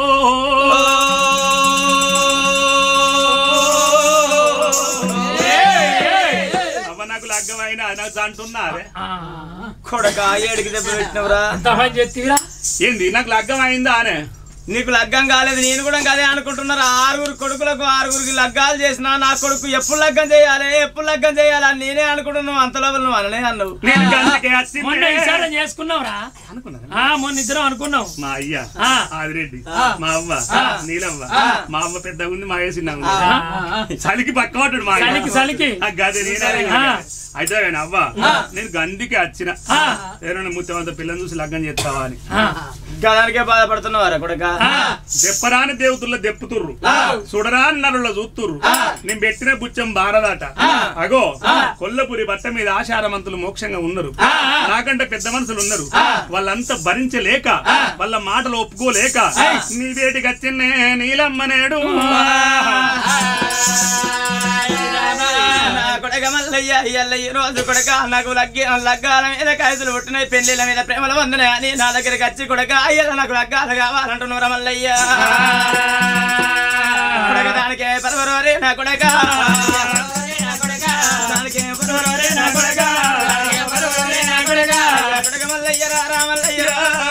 అవ్వ నాకు లగ్గమైన నాకు జంటున్నారే కొడక ఏడికి దెబ్బ పెట్టినవరా అంత పని చెప్తీరా ఏంది నాకు లగ్గమైందా అనే నీకు లగ్గం కాలేదు నేను కూడా అదే అనుకుంటున్నారు ఆరుగురు కొడుకులకు ఆరుగురికి లగ్గాలు చేసినా నా కొడుకు ఎప్పుడు లగ్గం చేయాలి ఎప్పుడు లగ్గం చేయాలి అని నేనే అనుకుంటున్నావు అంత లోపల నువ్వు అననే అన్నావు నేను గంటకే మొన్న వచ్చిందే. విచారం చేసుకున్నావురా అనుకున్నారా? ఆ మొన్న ఇద్దరం అనుకున్నాం మా అయ్య ఆ. ఆదిరెడ్డి మా అవ్వ నీలవ్వ ఆ. మా అవ్వ పెద్దగా ఉంది మా వేసి ఆ. చలికి పక్క పడ్డాడు మా అయ్య. చలికి, చలికి. ఆ గది నేనే ఆ. అయితే కానీ అవ్వ నేను గందికి వచ్చిన ఆ. ఎవరైనా ముత్యమంత పిల్లని చూసి లగ్గం చేస్తావా అని ఆ, గదానికే బాధపడుతున్నావారా కొడక దెప్పరాని దేవతుల్లో దెప్పుతుర్రు చూడరాని నరుల చూస్తుర్రు నేను పెట్టిన బుచ్చం బారదాట అగో కొల్లపురి బట్ట మీద ఆశారమంతులు మోక్షంగా ఉన్నారు నాకంటే పెద్ద మనుషులు ఉన్నారు వాళ్ళంతా భరించలేక వాళ్ళ మాటలు ఒప్పుకోలేక నీ వేటికి వచ్చిన్నే నీలమ్మ నేడు నా కొడక మల్లయ్య ఇయ్యాల ఈ రోజు కొడక నాకు లగ్గి లగ్గాల మీద కాయసులు పుట్టినాయి పెళ్లిల మీద ప్రేమలు వందనే అని నా దగ్గరికి వచ్చి కొడక అయ్యాల నాకు లగ్గాలు కావాలంటున్నారా మల్లయ్య కొడక దానికే పరవరోరే నా కొడక దానికే పరవరోరే నా కొడక కొడక మల్లయ్య రా రా మల్లయ్య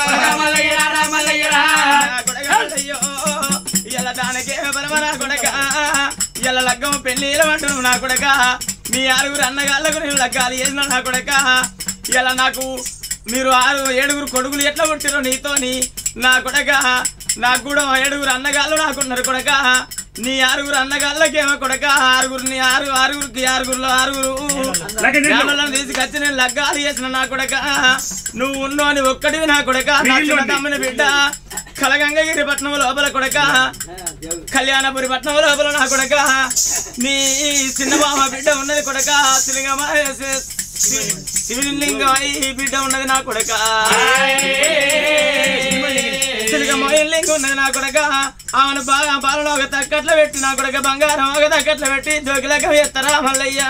రా. నా కొడక మల్లయ్యో ఇయ్యాల దానికే పరమరా కొడక ఇయ్యాల లగ్గం పెళ్లిలో అంటున్నావు నా కొడక మీ ఆరుగురు అన్నగాళ్ళకు నేను లగ్గాలు చేసిన నా కొడక ఇయ్యాల నాకు మీరు ఆరు ఏడుగురు కొడుకులు ఎట్లా పుట్టిరో నీతోని నా కొడక నాకు కూడా ఏడుగురు అన్నగాళ్ళు నాకున్నారు కొడక నీ ఆరుగురు అన్నగాళ్ళకేమో కొడక ఆరుగురు నీ ఆరు ఆరుగురికి ఆరుగురులో ఆరుగురు లగ్గం చేద్దాం. జ్ఞానులను తీసుకొచ్చి నేను లగ్గాలు చేసిన నా కొడక నువ్వు ఉన్నావు అని ఒక్కడివి నా కొడక నా చిన్న తమ్ముని బిడ్డ కలగంగగిరి పట్నం లోపల కొడక కళ్యాణపురి పట్నం లోపల నా కొడక నీ చిన్న బామ బిడ్డ ఉన్నది కొడక శిలింగమా శివలింగం బిడ్డ ఉన్నది నా కొడక శిలింగం ఉన్నది నా కొడక ఆమెను బాగా పాలన ఒక తక్కట్లో పెట్టి నా కొడక బంగారం ఒక తక్కట్లో పెట్టి జోకిలక ఎత్తరా మల్లయ్య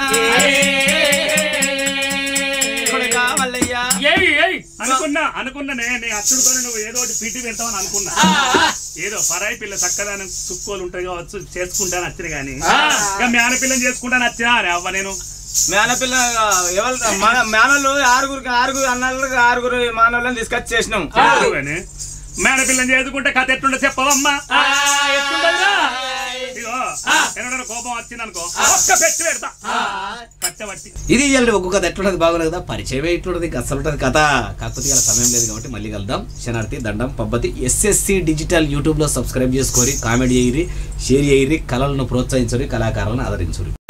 కొడక మల్లయ్య ఏయ్ ఏయ్ అనుకున్నా అనుకున్నానే నీ అచ్చుడుతో నువ్వు ఏదో ఒకటి పీటి పెడతావని అనుకున్నా ఏదో పరాయి పిల్ల చక్కదాని చుక్కోలు ఉంటాయి కావచ్చు చేసుకుంటాను వచ్చిన గాని ఇక మీ ఆడపిల్లని చేసుకుంటాను వచ్చినా అని అవ్వ నేను మేనపిల్ల ఎవరు మన మేనలు ఆరుగురికి ఆరుగురు అన్నలకు ఆరుగురు మానవులను తీసుకొచ్చి చేసినాం కానీ మేడపిల్లని చేసుకుంటే కథ ఎట్లుండే చెప్పవమ్మా ఎట్లుంటదిరా? ఇగో ఏమన్నా కోపం వచ్చింది అనుకో ఒక్క పెట్టి పెడతా కట్టబట్టి ఇది ఇవాళ ఒక్కొక్క కథ ఎట్లుంటది బాగున్నది కదా పరిచయమే ఇట్లుంటది అసలు ఉంటుంది కథ కాకపోతే ఇలా సమయం లేదు కాబట్టి మళ్ళీ కలుద్దాం శనార్థి దండం పబ్బతి ఎస్ఎస్సి డిజిటల్ యూట్యూబ్లో సబ్స్క్రైబ్ చేసుకొని కామెంట్ చేయరి షేర్ చేయరి కళలను ప్రోత్సహించరి కళాకారులను ఆదరించరు